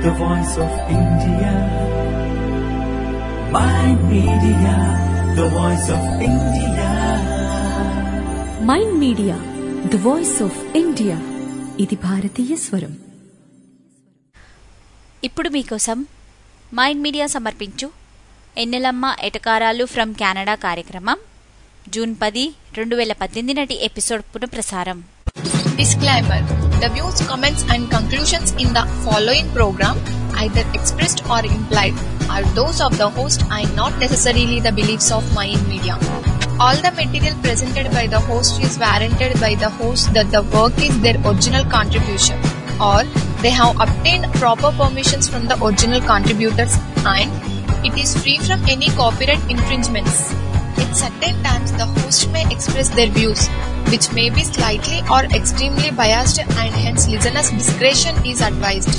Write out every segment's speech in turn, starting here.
the voice of India. Mind Media, the voice of India. Mind media the voice of India ఇది భారతీయ స్వరం ఇప్పుడు మీకోసం మైండ్ మీడియా సమర్పించు ఎన్నెలమ్మ ఎటకారాలు ఫ్రమ్ కెనడా కార్యక్రమం జూన్ పది రెండు వేల పద్దెనిమిది నాటి ఎపిసోడ్ పునఃప్రసారం Disclaimer The views, comments, and conclusions in the following program, either expressed or implied, are those of the host and not necessarily the beliefs of Mayan Media. All the material presented by the host is warranted by the host that the work is their original contribution or they have obtained proper permissions from the original contributors and it is free from any copyright infringements. At certain times, the host may express their views, which may be slightly or extremely biased, and hence listeners' discretion is advised.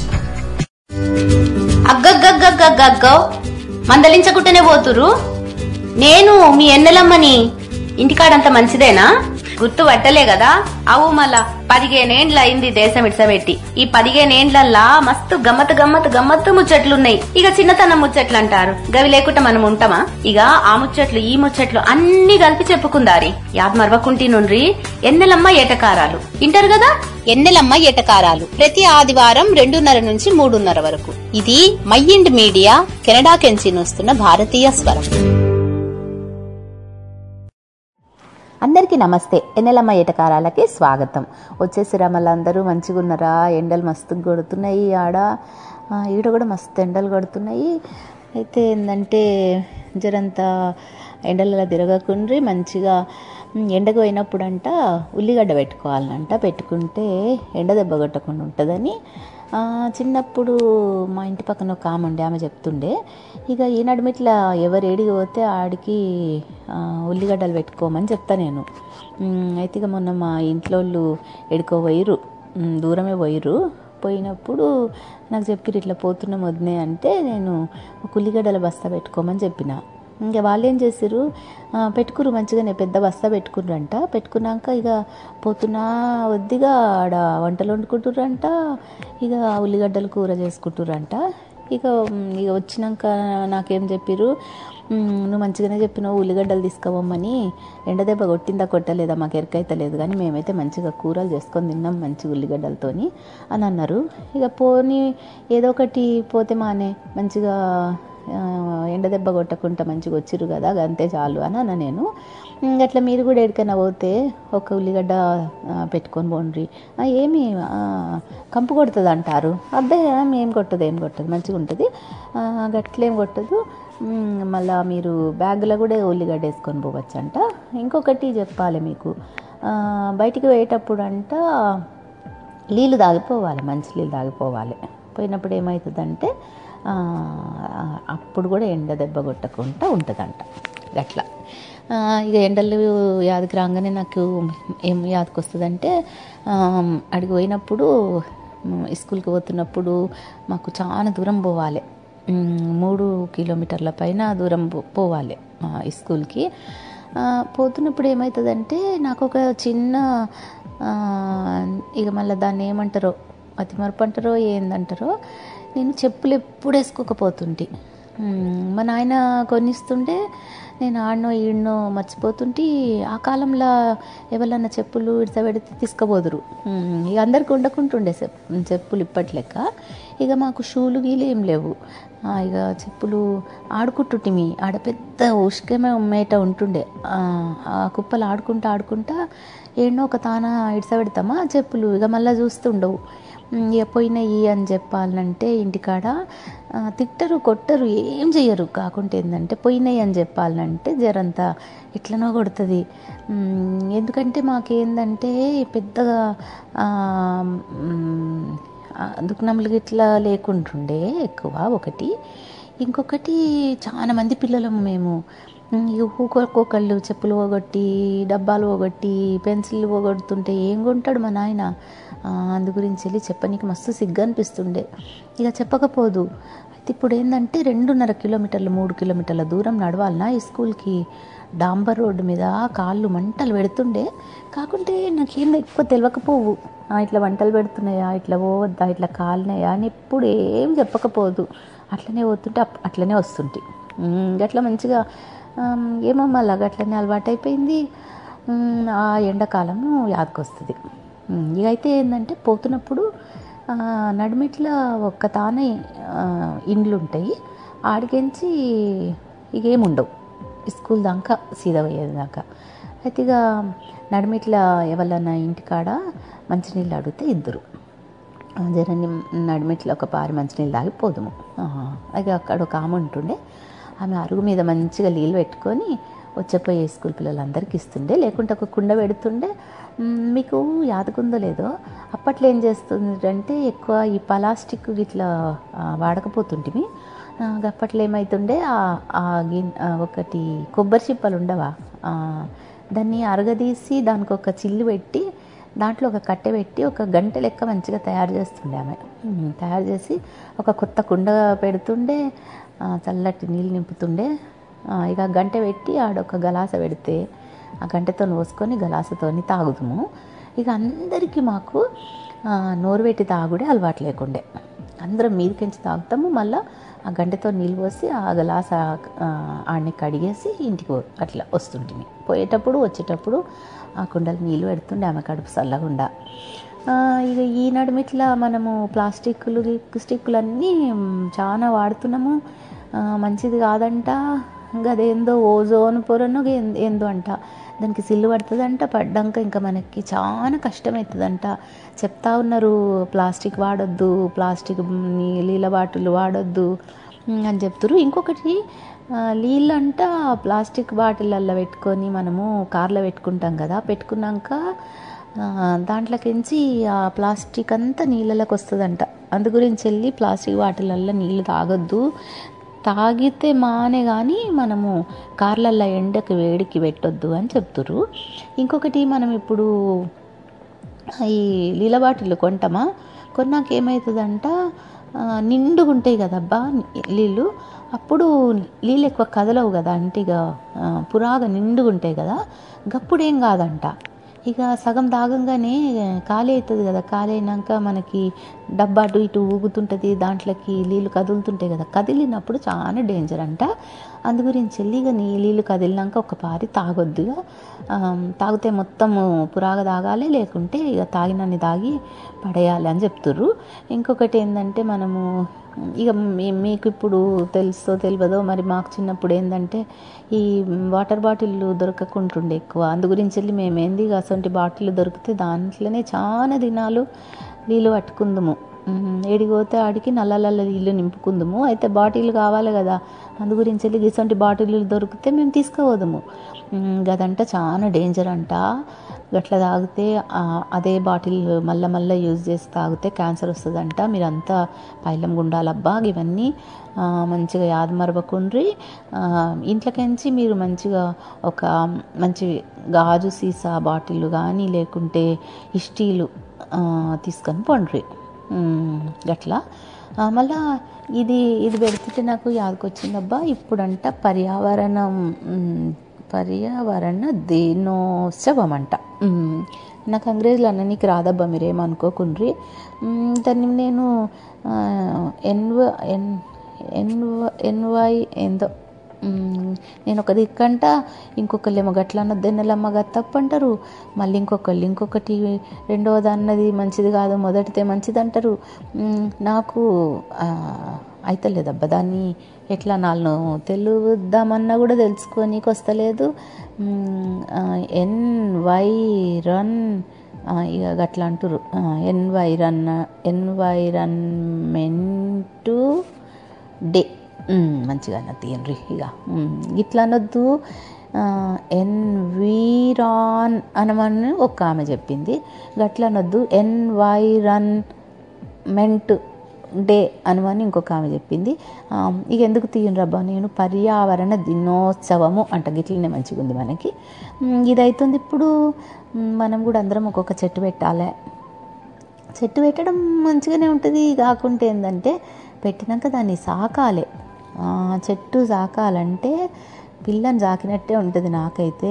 అగ్గగ్గగ్గగ్గగ్గో మందలించకుంటేనే పోతురు నేను మీ ఎన్నెలమ్మని ఇంటికాడంత మంచిదేనా గుర్తు పట్టలే కదా అవు మళ్ళా పదిహేనేండ్ల అయింది దేశం ఇడ్సబెట్టి ఈ పదిహేనేండ్లల్లా మస్తు గమ్మత్ గమ్మత్ గమ్మత్తు ముచ్చట్లున్నాయి ఇక చిన్నతనం ముచ్చట్లు అంటారు గవి లేకుండా మనం ఉంటామా ఇక ఆ ముచ్చట్లు ఈ ముచ్చట్లు అన్ని కలిపి చెప్పుకుందారి యాద్ మరవకుంటి నుండ్రి ఎన్నెలమ్మ ఏటకారాలు ఇంటారు కదా ఎన్నెలమ్మ ఏటకారాలు ప్రతి ఆదివారం రెండున్నర నుంచి మూడున్నర వరకు ఇది మైండ్ మీడియా కెనడా కెంచి వస్తున్న భారతీయ స్వరం అందరికీ నమస్తే ఎన్నెలమ్మ ఏటకారాలకి స్వాగతం వచ్చేసిరా మళ్ళీ అందరూ మంచిగా ఉన్నారా ఎండలు మస్తు కొడుతున్నాయి ఆడ ఆ, ఈడ కూడా మస్తు ఎండలు కొడుతున్నాయి అయితే ఏంటంటే జరంతా ఎండలలో తిరగకుండ్రి మంచిగా ఉమ్, ఎండకు పోయినప్పుడంట ఉల్లిగడ్డ పెట్టుకోవాలంట పెట్టుకుంటే ఎండ దెబ్బ కొట్టకుండా ఉంటుందని ఆ, చిన్నప్పుడు మా ఇంటి పక్కన ఒక ఆమె ఉండే ఆమె చెప్తుండే ఇక ఈ నడుమిట్లా ఎవరు ఏడికి పోతే ఆడికి ఆ, ఉల్లిగడ్డలు పెట్టుకోమని చెప్తా నేను ఉమ్, అయితే ఇక మొన్న మా ఇంట్లో వాళ్ళు ఎడుకో పోయిరు ఉమ్, దూరమే పోయిరు పోయినప్పుడు నాకు చెప్పిరు ఇట్లా పోతున్నాం వదినే అంటే నేను ఒక ఉల్లిగడ్డల బస్తా పెట్టుకోమని చెప్పిన ఇంకా వాళ్ళు ఏం చేసారు పెట్టుకురు మంచిగానే పెద్ద బస్తా పెట్టుకుర్రంట పెట్టుకున్నాక ఇక పోతున్నా వద్దిగా ఆడ వంటలు వండుకుంటుర్రంట ఇక ఉల్లిగడ్డలు కూర చేసుకుంటుర్రంట ఇక మ్, ఇక వచ్చినాక నాకేం చెప్పిర్రు "మ్, నువ్వు మంచిగానే చెప్పినావు ఉల్లిగడ్డలు తీసుకోవమ్మని ఎండ దెబ్బ కొట్టిందా కొట్టలేదా మాకు ఎరకైతే లేదు కానీ మేమైతే మంచిగా కూరలు చేసుకొని తిన్నాం మంచిగా ఉల్లిగడ్డలతోని అని అన్నారు ఇక పోనీ ఏదో ఒకటి పోతే మానే మంచిగా ఆ, ఎండ దెబ్బ కొట్టకుండా మంచిగా వచ్చిర్రు కదా అంతే చాలు అని అన్న నేను ఇంక అట్లా మీరు కూడా ఎక్కడికైనా పోతే ఒక ఉల్లిగడ్డ ఆ, పెట్టుకొని పోండ్రి "ఆ, ఏమి ఆ, కంపు కొడుతుంది అంటారు అబ్బే ఏం కొట్టదు ఏం కొట్టదు మంచిగా ఉంటుంది ఆ, గట్లేం కొట్టదు మ్, మళ్ళా మీరు బ్యాగ్లో కూడా ఉల్లిగడ్డ వేసుకొని పోవచ్చు అంట ఇంకొకటి చెప్పాలి మీకు ఆ, బయటికి పోయేటప్పుడు అంట నీళ్ళు తాగిపోవాలి మంచి నీళ్ళు తాగిపోవాలి పోయినప్పుడు ఏమవుతుందంటే ఆ, అప్పుడు కూడా ఎండ దెబ్బ కొట్టకుండా ఉంటుందంట గట్లా ఆ, ఇక ఎండలు యాదకి రాగానే నాకు ఏం యాదకి వస్తుందంటే ఆ, అడిగి పోయినప్పుడు మ్, స్కూల్కి పోతున్నప్పుడు మాకు చాలా దూరం పోవాలి మ్, మూడు కిలోమీటర్ల పైన దూరం పో- పోవాలి ఆ, స్కూల్కి ఆ, పోతున్నప్పుడు ఏమవుతుందంటే నాకు ఒక చిన్న ఆ, ఇక మళ్ళీ దాన్ని ఏమంటారో అతి మరపు అంటారో ఏందంటారో నేను చెప్పులు ఎప్పుడు వేసుకోకపోతుంటే మ్, మా నాయన కొనిస్తుంటే నేను ఆడనో ఈడనో మర్చిపోతుంటే ఆ కాలంలో ఎవరన్నా చెప్పులు ఇడసబెడితే తీసుకుపోదురు మ్, ఇక అందరికి ఉండకుంటుండే చెప్ చెప్పులు ఇప్పటి లెక్క ఇక మాకు షూలు గీలు ఏం లేవు ఆ, ఇక చెప్పులు ఆడుకుంటుంటిమి ఆడ పెద్ద ఉష్కమే మేట ఉంటుండే ఆ, ఆ కుప్పలు ఆడుకుంటా ఆడుకుంటా ఏడనో ఒక తాన ఇడసబెడతామా చెప్పులు ఇక మళ్ళీ చూస్తుండవు ఉమ్, ఇక పోయినాయి అని చెప్పాలంటే ఇంటికాడ ఆ, తిట్టరు కొట్టరు ఏం చెయ్యరు కాకుంటే ఏంటంటే పోయినాయి అని చెప్పాలంటే జరంతా ఎట్లనో కొడుతుంది ఉమ్, ఎందుకంటే మాకేందంటే పెద్దగా ఆ, ఉమ్, ఆ, దుఃఖనములు ఇట్లా లేకుంటుండే ఎక్కువ ఒకటి ఇంకొకటి చాలా మంది పిల్లలం మేము ఉమ్, ఇక ఒక్కొక్కళ్ళు చెప్పులు పోగొట్టి డబ్బాలు పోగొట్టి పెన్సిల్ పోగొడుతుంటే ఏం కొంటాడు మా నాయన ఆ, అందు గురించి వెళ్ళి చెప్పనీకి మస్తు సిగ్గు అనిపిస్తుండే ఇక చెప్పకపోదు ఇప్పుడు ఏంటంటే రెండున్నర కిలోమీటర్లు మూడు కిలోమీటర్ల దూరం నడవాలన్నా ఈ స్కూల్కి డాంబర్ రోడ్డు మీద కాళ్ళు మంటలు పెడుతుండే కాకుంటే నాకేం ఎక్కువ తెలియకపోవు ఆ, ఇట్లా వంటలు పెడుతున్నాయా ఇట్లా పోవద్దా ఇట్లా కాలినాయా అని ఎప్పుడు ఏం చెప్పకపోదు అట్లనే పోతుంటే అప్- అట్లనే వస్తుంటే అట్లా మంచిగా ఆమ్, ఏమో మళ్ళీ అట్లనే అలవాటు అయిపోయింది ఉమ్, ఆ ఎండాకాలము యాదకొస్తుంది ఉమ్, ఇక అయితే ఏంటంటే పోతున్నప్పుడు ఆ, నడిమిట్ల ఒక్క తానే ఆ, ఇండ్లు ఉంటాయి ఆడికించి ఇక ఏముండవు స్కూల్ దాకా సీదా పోయేది దాకా అయితే ఇక నడిమిట్ల ఎవరన్నా ఇంటికాడ మంచినీళ్ళు అడిగితే ఇద్దరు జరని నడిమిట్లో ఒక పారి మంచినీళ్ళు తాగి పోదుము అది అక్కడ ఒక ఆమె ఉంటుండే ఆమె అరుగు మీద మంచిగా నీళ్ళు పెట్టుకొని వచ్చేపోయే స్కూల్ పిల్లలందరికీ ఇస్తుండే లేకుంటే ఒక కుండ పెడుతుండే మ్, మీకు యాదకుందో లేదో అప్పట్లో ఏం చేస్తుందంటే ఎక్కువ ఈ ప్లాస్టిక్ ఇట్లా ఆ, వాడకపోతుంటిమి ఆ, అప్పట్లో ఏమవుతుండే ఆ- ఆ గిన్- ఆ ఒకటి కొబ్బరి చిప్పలు ఉండవా ఆ, దాన్ని అరగదీసి దానికి ఒక చిల్లు పెట్టి దాంట్లో ఒక కట్టె పెట్టి ఒక గంట లెక్క మంచిగా తయారు చేస్తుండే ఆమె ఉమ్, తయారు చేసి ఒక కొత్త కుండ పెడుతుండే ఆ, చల్లటి నీళ్ళు నింపుతుండే ఆ, ఇక గంట పెట్టి ఆడొక గలాస పెడితే ఆ గంటతో పోసుకొని గలాసతోని తాగుతాము ఇక అందరికీ మాకు ఆ, నోరు పెట్టి తాగుడే అలవాటు లేకుండే అందరం మీదకించి తాగుతాము మళ్ళీ ఆ గంటతో నీళ్ళు పోసి ఆ గలాస ఆ, ఆడిని కడిగేసి ఇంటికి పో- అట్లా వస్తుంటిమి పోయేటప్పుడు వచ్చేటప్పుడు ఆ కుండలు నీళ్ళు పెడుతుండే ఆమె కడుపు చల్లగుండా ఆ, ఇక ఈ నడుమిట్లా మనము ప్లాస్టిక్లు స్టిక్కులు అన్నీ మ్, చాలా వాడుతున్నాము ఆ, మంచిది కాదంట ఇంకా అదేందో ఓజోన్ పొరను ఏం- ఏందో అంట దానికి సిల్లు పడుతుందంట పడ్డాక ఇంకా మనకి చాలా కష్టమవుతుందంట చెప్తా ఉన్నారు ప్లాస్టిక్ వాడొద్దు ప్లాస్టిక్ ని- నీళ్ళ బాటిల్ వాడొద్దు ఉమ్, అని చెప్తారు ఇంకొకటి ఆ, నీళ్ళంట ప్లాస్టిక్ బాటిళ్ళల్లో పెట్టుకొని మనము కార్లో పెట్టుకుంటాం కదా పెట్టుకున్నాక ఆ, దాంట్లోకించి ఆ ప్లాస్టిక్ అంతా నీళ్ళలోకి వస్తుందంట అందు గురించి వెళ్ళి ప్లాస్టిక్ బాటిళ్ళల్లో నీళ్ళు తాగొద్దు తాగితే మానే కానీ మనము కార్లల్లో ఎండకి వేడికి పెట్టొద్దు అని చెప్తుర్రు ఇంకొకటి మనం ఇప్పుడు ఈ నీళ్ళ బాటిల్ కొంటామా కొన్నాక ఏమవుతుందంట ఆ, నిండుగా ఉంటాయి కదబ్బా నీళ్ళు అప్పుడు నీళ్ళు ఎక్కువ కదలవు కదా అంటే ఇక ఆ, పురాగా నిండుగా ఉంటాయి కదా గప్పుడు ఏం కాదంట ఇక సగం తాగంగానే ఖాళీ అవుతుంది కదా ఖాళీ అయినాక మనకి డబ్బా అటు ఇటు ఊగుతుంటుంది దాంట్లోకి నీళ్ళు కదులుతుంటాయి కదా కదిలినప్పుడు చాలా డేంజర్ అంట అందు గురించి వెళ్ళి ఇక నీ నీళ్ళు కదిలినాక ఒక పారి తాగొద్దు ఇక. ఆ, తాగితే మొత్తం పురాగ తాగాలి లేకుంటే ఇక తాగినన్ని తాగి పడేయాలి అని చెప్తుర్రు ఇంకొకటి ఏంటంటే మనము ఇక మీ- మీకు ఇప్పుడు తెలుసో తెలియదో మరి మాకు చిన్నప్పుడు ఏంటంటే ఈ వాటర్ బాటిల్ దొరకకుంటుండే ఎక్కువ అందు గురించి వెళ్ళి మేము ఏంది ఇక అసొంటి బాటిల్ దొరికితే దాంట్లోనే చాలా దినాలు నీళ్ళు పట్టుకుందుము ఉమ్, ఏడికి పోతే ఆడికి నల్లలల్ల నీళ్ళు నింపుకుందుము అయితే బాటిల్ కావాలి కదా అందు గురించి వెళ్ళి ఇసొంటి బాటిల్ దొరికితే మేము తీసుకుపోదుము ఉమ్, గదంట చాలా డేంజర్ అంట గట్ల తాగితే ఆ, అదే బాటిల్ మళ్ళా మళ్ళీ యూజ్ చేసి తాగితే క్యాన్సర్ వస్తుందంట మీరంతా పైలం గుండాలబ్బా ఇవన్నీ ఆ, మంచిగా యాదమరవకుండ్రి ఇంట్లోకించి మీరు మంచిగా ఒక మంచి గాజు సీసా బాటిల్ కానీ లేకుంటే ఇస్టీలు ఆ, తీసుకొని పండ్రి గట్లా ఆ, మళ్ళా ఇది ఇది పెడుతుంటే నాకు యాదకొచ్చిందబ్బా ఇప్పుడంట పర్యావరణం ఉమ్, పర్యావరణ దినోత్సవం అంట ఉమ్, నాకు అంగ్రేజీలో అన్న నీకు రాదబ్బా మీరేమనుకోకుండ్రి ఉమ్, దాన్ని నేను ఆ, ఎన్వ ఎన్ ఎన్వ ఎన్వై ఏందో మ్మ్. నేను ఒక దిక్కంట ఇంకొకళ్ళేమో గట్ల అన్నది నెలమ్మ తప్పు అంటారు మళ్ళీ ఇంకొకళ్ళు ఇంకొకటి రెండవది అన్నది మంచిది కాదు మొదటిదే మంచిది అంటారు మ్మ్. నాకు ఆ, అయితలేదబ్బా దాన్ని ఎట్లా నాలుగు తెలుద్దామన్నా కూడా తెలుసుకోనీకి వస్తలేదు మ్మ్. ఆ, ఎన్ వై రన్ ఆ, ఇక గట్లా అంటారు ఎన్వైరన్ ఎన్వైరన్మెంటు డే మ్మ్, మంచిగా అన్న తీయండి ఇక మ్మ్, ఇట్లా అనొద్దు ఎన్వీరాన్ అనమని ఒక ఆమె చెప్పింది గట్ల అనొద్దు ఎన్వైరన్మెంట్ డే అనమని ఇంకొక ఆమె చెప్పింది ఆ, ఇక ఎందుకు తీయండ్రబ్బా నేను పర్యావరణ దినోత్సవము అంట గిట్లనే మంచిగా ఉంది మనకి మ్మ్, ఇది అవుతుంది ఇప్పుడు మ్మ్, మనం కూడా అందరం ఒక్కొక్క చెట్టు పెట్టాలి చెట్టు పెట్టడం మంచిగానే ఉంటుంది కాకుంటే ఏంటంటే పెట్టినాక దాన్ని సాకాలి ఆ, చెట్టు సాకాలంటే పిల్లని సాకినట్టే ఉంటుంది నాకైతే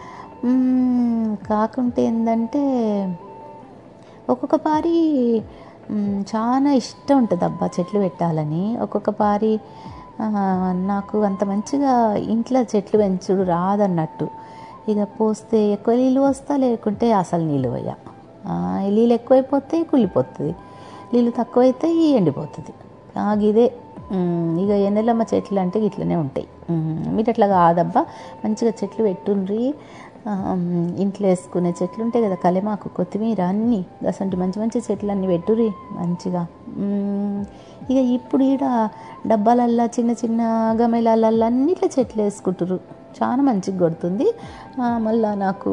మ్మ్, కాకుంటే ఏంటంటే ఒక్కొక్క పారి మ్, చాలా ఇష్టం ఉంటుంది అబ్బా చెట్లు పెట్టాలని ఒక్కొక్క పారి ఆ, నాకు అంత మంచిగా ఇంట్లో చెట్లు పెంచుడు రాదన్నట్టు ఇక పోస్తే ఎక్కువ నీళ్ళు వస్తా లేకుంటే అసలు నీళ్ళు పోయా ఆ, నీళ్ళు ఎక్కువైపోతే కుళ్ళిపోతుంది నీళ్ళు తక్కువైతే ఎండిపోతుంది ఆ, ఇదే మ్, ఇక ఎన్నెలమ్మ చెట్లు అంటే ఇట్లనే ఉంటాయి మ్, మీరు అట్లా కాదబ్బా మంచిగా చెట్లు పెట్టుండ్రి ఆ, మ్, ఇంట్లో వేసుకునే చెట్లు ఉంటాయి కదా కలెమాకు కొత్తిమీర అన్నీ అసలు మంచి మంచి చెట్లు అన్నీ పెట్టుర్రి మంచిగా మ్, ఇక ఇప్పుడు ఈడ డబ్బాలల్లా చిన్న చిన్న గమెలలల్లా అన్నిట్లో చెట్లు వేసుకుంటారు చాలా మంచిగా కొడుతుంది ఆ, మళ్ళా నాకు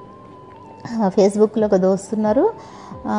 ఆ, ఫేస్బుక్లో ఒక దోస్తున్నారు ఆ,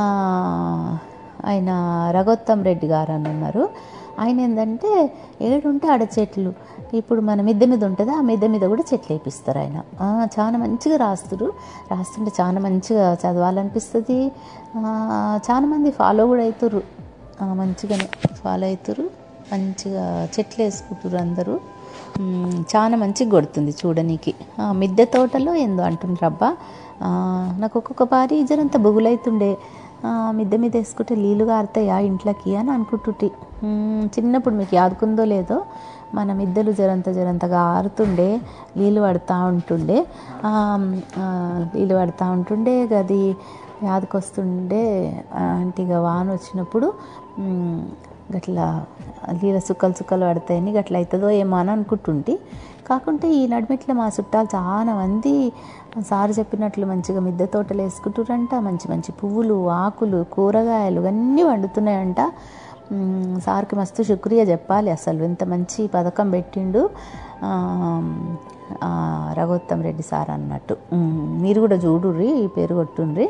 ఆయన రఘోత్తమ్ రెడ్డి గారు అని ఉన్నారు ఆయన ఏంటంటే ఏడుంటే ఆడ చెట్లు ఇప్పుడు మన మిద్దె మీద ఉంటుంది ఆ మిద్దె మీద కూడా చెట్లు వేపిస్తారు ఆయన ఆ, చాలా మంచిగా రాస్తారు రాస్తుంటే చాలా మంచిగా చదవాలనిపిస్తుంది ఆ, చాలా మంది ఫాలో కూడా అవుతారు ఆ, మంచిగానే ఫాలో అవుతారు మంచిగా చెట్లు వేసుకుంటారు అందరూ మ్మ్, చాలా మంచిగా కొడుతుంది చూడనీకి ఆ, మిద్దె తోటలో ఏందో అంటుండ్రు అబ్బా ఆ, నాకు ఒక్కొక్క పారి జరంత బుగులైతుండే ఆ, మిద్దె మీద వేసుకుంటే నీళ్ళు కారుతాయా ఇంట్లోకి అని అనుకుంటుంటి మ్మ్, చిన్నప్పుడు మీకు యాదుకుందో లేదో మన మిద్దెలు జరంత జరంతగా ఆరుతుండే నీళ్ళు పడుతూ ఉంటుండే ఆ, ఆ, నీళ్ళు పడుతూ ఉంటుండే గది యాదకొస్తుండే ఆ, అంటే ఇక వాన వచ్చినప్పుడు మ్, గట్లా నీళ్ళ సుక్కలు సుక్కలు పడతాయని గట్ల అవుతుందో ఏమో అని అనుకుంటుంటే కాకుంటే ఈ నడిమిట్ల మా చుట్టాలు చాలా మంది సారు చెప్పినట్లు మంచిగా మిద్దె తోటలు వేసుకుంటారంట మంచి మంచి పువ్వులు ఆకులు కూరగాయలు అన్నీ వండుతున్నాయంట మ్, సార్కి మస్తు శుక్రియా చెప్పాలి అసలు ఎంత మంచి పథకం పెట్టిండు ఆ, ఆ, రఘోత్తమ్ రెడ్డి సార్ అన్నట్టు మ్, మీరు కూడా చూడుర్రి ఈ పేరు కొట్టుండ్రి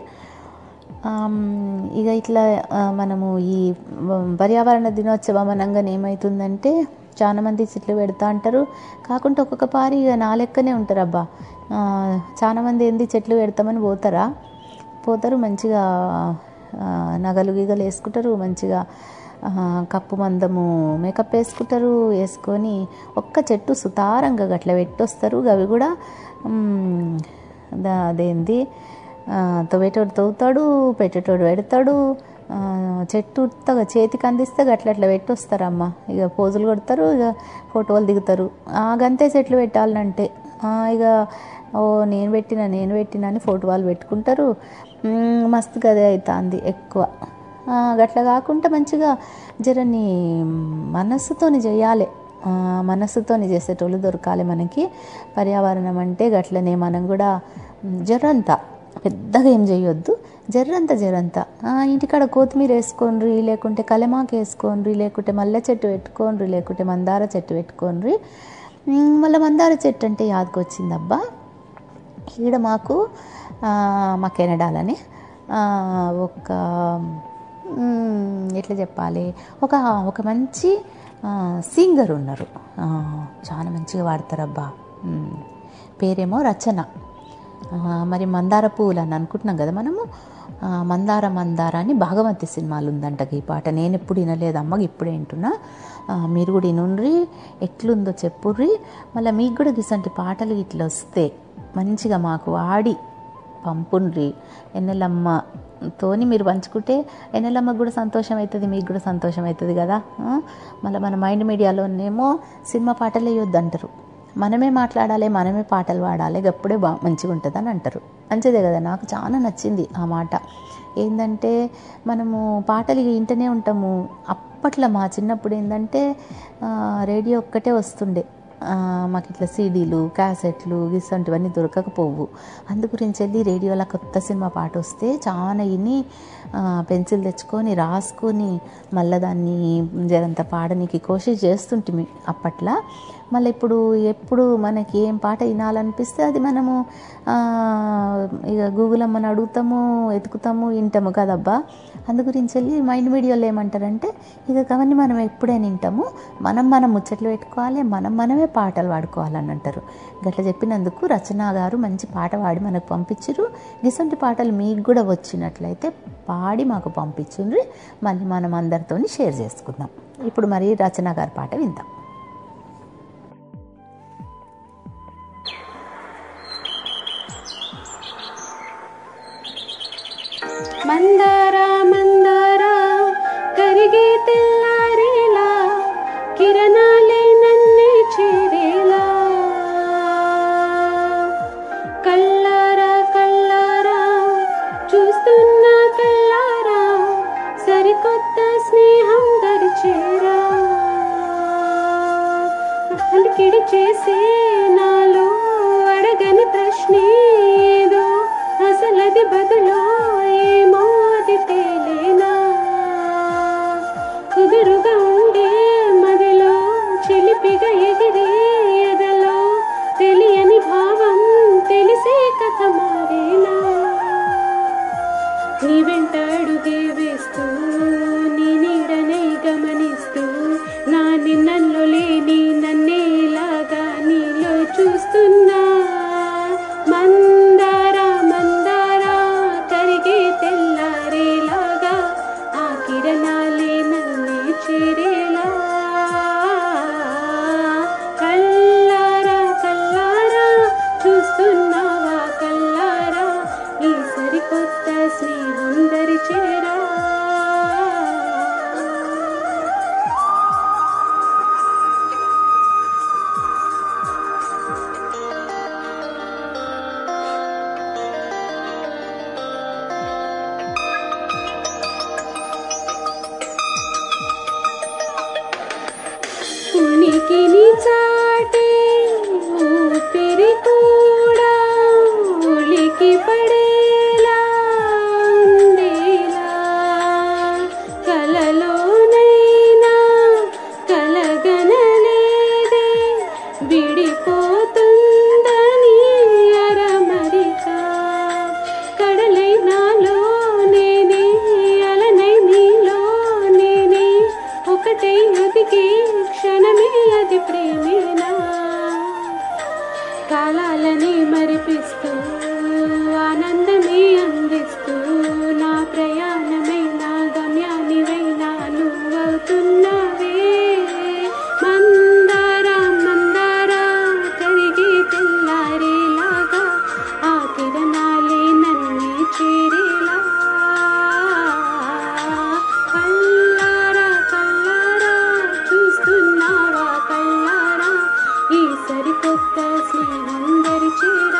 ఆమ్, ఇక ఇట్లా ఆ, మనము ఈ పర్యావరణ దినోత్సవం అనగానే ఏమవుతుందంటే చాలా మంది చెట్లు పెడతా అంటారు కాకుంటే ఒక్కొక్క పారి ఇక నా లెక్కనే ఉంటారు అబ్బా ఆ, చాలా మంది ఏంది చెట్లు పెడతామని పోతారా పోతారు మంచిగా ఆ, నగలు గిగలు వేసుకుంటారు మంచిగా ఆ, కప్పు మందము మేకప్ వేసుకుంటారు వేసుకొని ఒక్క చెట్టు సుతారంగా గట్ల పెట్టొస్తారు అవి కూడా మ్, దా అదేంది ఆ, తవ్వేటోడు తవ్వుతాడు పెట్టేటోడు పెడతాడు ఆ, చెట్టు ఉత్తగా చేతికి అందిస్తే గట్ల అట్లా పెట్టొస్తారమ్మ ఇక పోజులు కొడతారు ఇక ఫోటోలు దిగుతారు ఆ, గంతే చెట్లు పెట్టాలంటే ఆ, ఇక ఓ నేను పెట్టిన నేను పెట్టిన అని ఫోటో వాళ్ళు పెట్టుకుంటారు మ్, మస్తు గదే అవుతుంది ఎక్కువ ఆ, గట్ల కాకుండా మంచిగా జరని మనస్సుతోని చేయాలి ఆ, మనస్సుతోని చేసేటోళ్ళు దొరకాలి మనకి పర్యావరణం అంటే గట్లనే మనం కూడా మ్, జరంత పెద్దగా ఏం చేయొద్దు జర్రంత జరంత ఆ, ఇంటికాడ కొత్తిమీర వేసుకోండ్రి లేకుంటే కలమాకు వేసుకోండ్రి లేకుంటే మల్లె చెట్టు పెట్టుకోండ్రి లేకుంటే మందార చెట్టు పెట్టుకోండ్రి మ్, మళ్ళీ మందార చెట్టు అంటే యాదకొచ్చిందబ్బా ఈడ మాకు ఆ, మా కెనడాలని ఆ, ఒక మ్, ఎట్లా చెప్పాలి ఒక ఒక మంచి సింగర్ ఉన్నారు ఆ, చాలా మంచిగా పాడతారబ్బా మ్, పేరేమో రచన ఆ, మరి మందార పువ్వులు అని అనుకుంటున్నాం కదా మనము ఆ, మందార మందార అని భాగమతి సినిమాలు ఉందంట ఈ పాట నేను ఎప్పుడు వినలేదు అమ్మ ఇప్పుడు వింటున్నా ఆ, మీరు కూడా వినుండ్రి ఎట్లుందో చెప్పుర్రి మళ్ళీ మీకు కూడా గిసంటి పాటలు ఇట్లా వస్తే మంచిగా మాకు ఆడి పంపుండ్రి ఎన్నెలమ్మ తోని మీరు పంచుకుంటే ఎన్నెలమ్మకు కూడా సంతోషం అవుతుంది మీకు కూడా సంతోషం అవుతుంది కదా ఆ? మళ్ళీ మన మైండ్ మీడియాలోనేమో సినిమా పాటలు వేయొద్దు అంటారు మనమే మాట్లాడాలి మనమే పాటలు పాడాలి అప్పుడే బా మంచిగా ఉంటుంది అని అంటారు మంచిదే కదా నాకు చాలా నచ్చింది ఆ మాట ఏంటంటే మనము పాటలు వింటూనే ఉంటాము అప్పట్లో మా చిన్నప్పుడు ఏంటంటే ఆ, రేడియో ఒక్కటే వస్తుండే ఆ, మాకు ఇట్లా సీడీలు క్యాసెట్లు గిసంటివన్నీ దొరకకపోవు అందు గురించి వెళ్ళి రేడియోలో కొత్త సినిమా పాట వస్తే చాలా విని ఆ, పెన్సిల్ తెచ్చుకొని రాసుకొని మళ్ళీ దాన్ని జరంత పాడనికి కోషిష్ చేస్తుంటిమి అప్పట్లో మళ్ళీ ఇప్పుడు ఎప్పుడు మనకి ఏం పాట వినాలనిపిస్తే అది మనము ఆ, ఇక గూగుల్ అమ్మని అడుగుతాము వెతుకుతాము వింటాము కదబ్బా అందు గురించి వెళ్ళి మైండ్ మీడియాలో ఏమంటారంటే ఇక అవన్నీ మనం ఎప్పుడైనా వింటాము మనం మనం ముచ్చట్లు పెట్టుకోవాలి మనం మనమే పాటలు పాడుకోవాలని అంటారు గట్ల చెప్పినందుకు రచన గారు మంచి పాట పాడి మనకు పంపించారు ఇటువంటి పాటలు మీకు కూడా వచ్చినట్లయితే పాడి మాకు పంపించుండ్రి మళ్ళీ మనం అందరితోని షేర్ చేసుకుందాం ఇప్పుడు మరి రచన గారి పాట విందాం మందార మందార కరిగే తెల్లారేలా కిరణాలే నన్నే చేరేలా కళ్ళారా కళ్ళారా చూస్తున్నా కళ్ళారా సరికొత్త స్నేహం దరిచేరా అలికిడి చేసే నాలో అడగని ప్రశ్నే ఏదో అసలది బదులో ఏమో అది తేలేనా కుదురుగా ఉండే మదిలో చిలిపిగా ఎగిరే ఎదలో తెలియని భావం తెలిసే కథ మారేనా నీ వెంట అడుగే వేస్తూ నీ నీడనే గమనిస్తూ నా నిన్నల్లో లేని నన్నే ఇలాగా నీలో చూస్తున్నా మందార మందార కరిగే తెల్లారేలాగా ఆ కిరణాలే నన్నే చేరేలా కల్లారా కల్లారా చూస్తున్నావా కల్లారా ఈ సరికొత్త స్నేహం దరిచేరా ఉనికిని చాటే ఊపిరి కూడా ఉలికి పడేలా ఉండేలా కలలోనైనా కలగనలేదే విడిపోతుందని అరమరిక కడలై నాలో నేనే అలనై నీలో నేనే ఒకటై ఒదిగే క్షణమే అది ప్రేమేనా కాలాలని మరిపిస్తూ ఆనందమే అందిస్తూ నా ప్రయాణమై నా గమ్యానివైనా నువ్వవుతున్నావే మందార మందార కరిగే తెల్లారేలాగా ఆ కిరణాలే నన్నే చేరేలా కల్లారా కల్లారా చూస్తున్నావా కల్లారా ఈ సరికొత్త స్నేహం దరిచేరా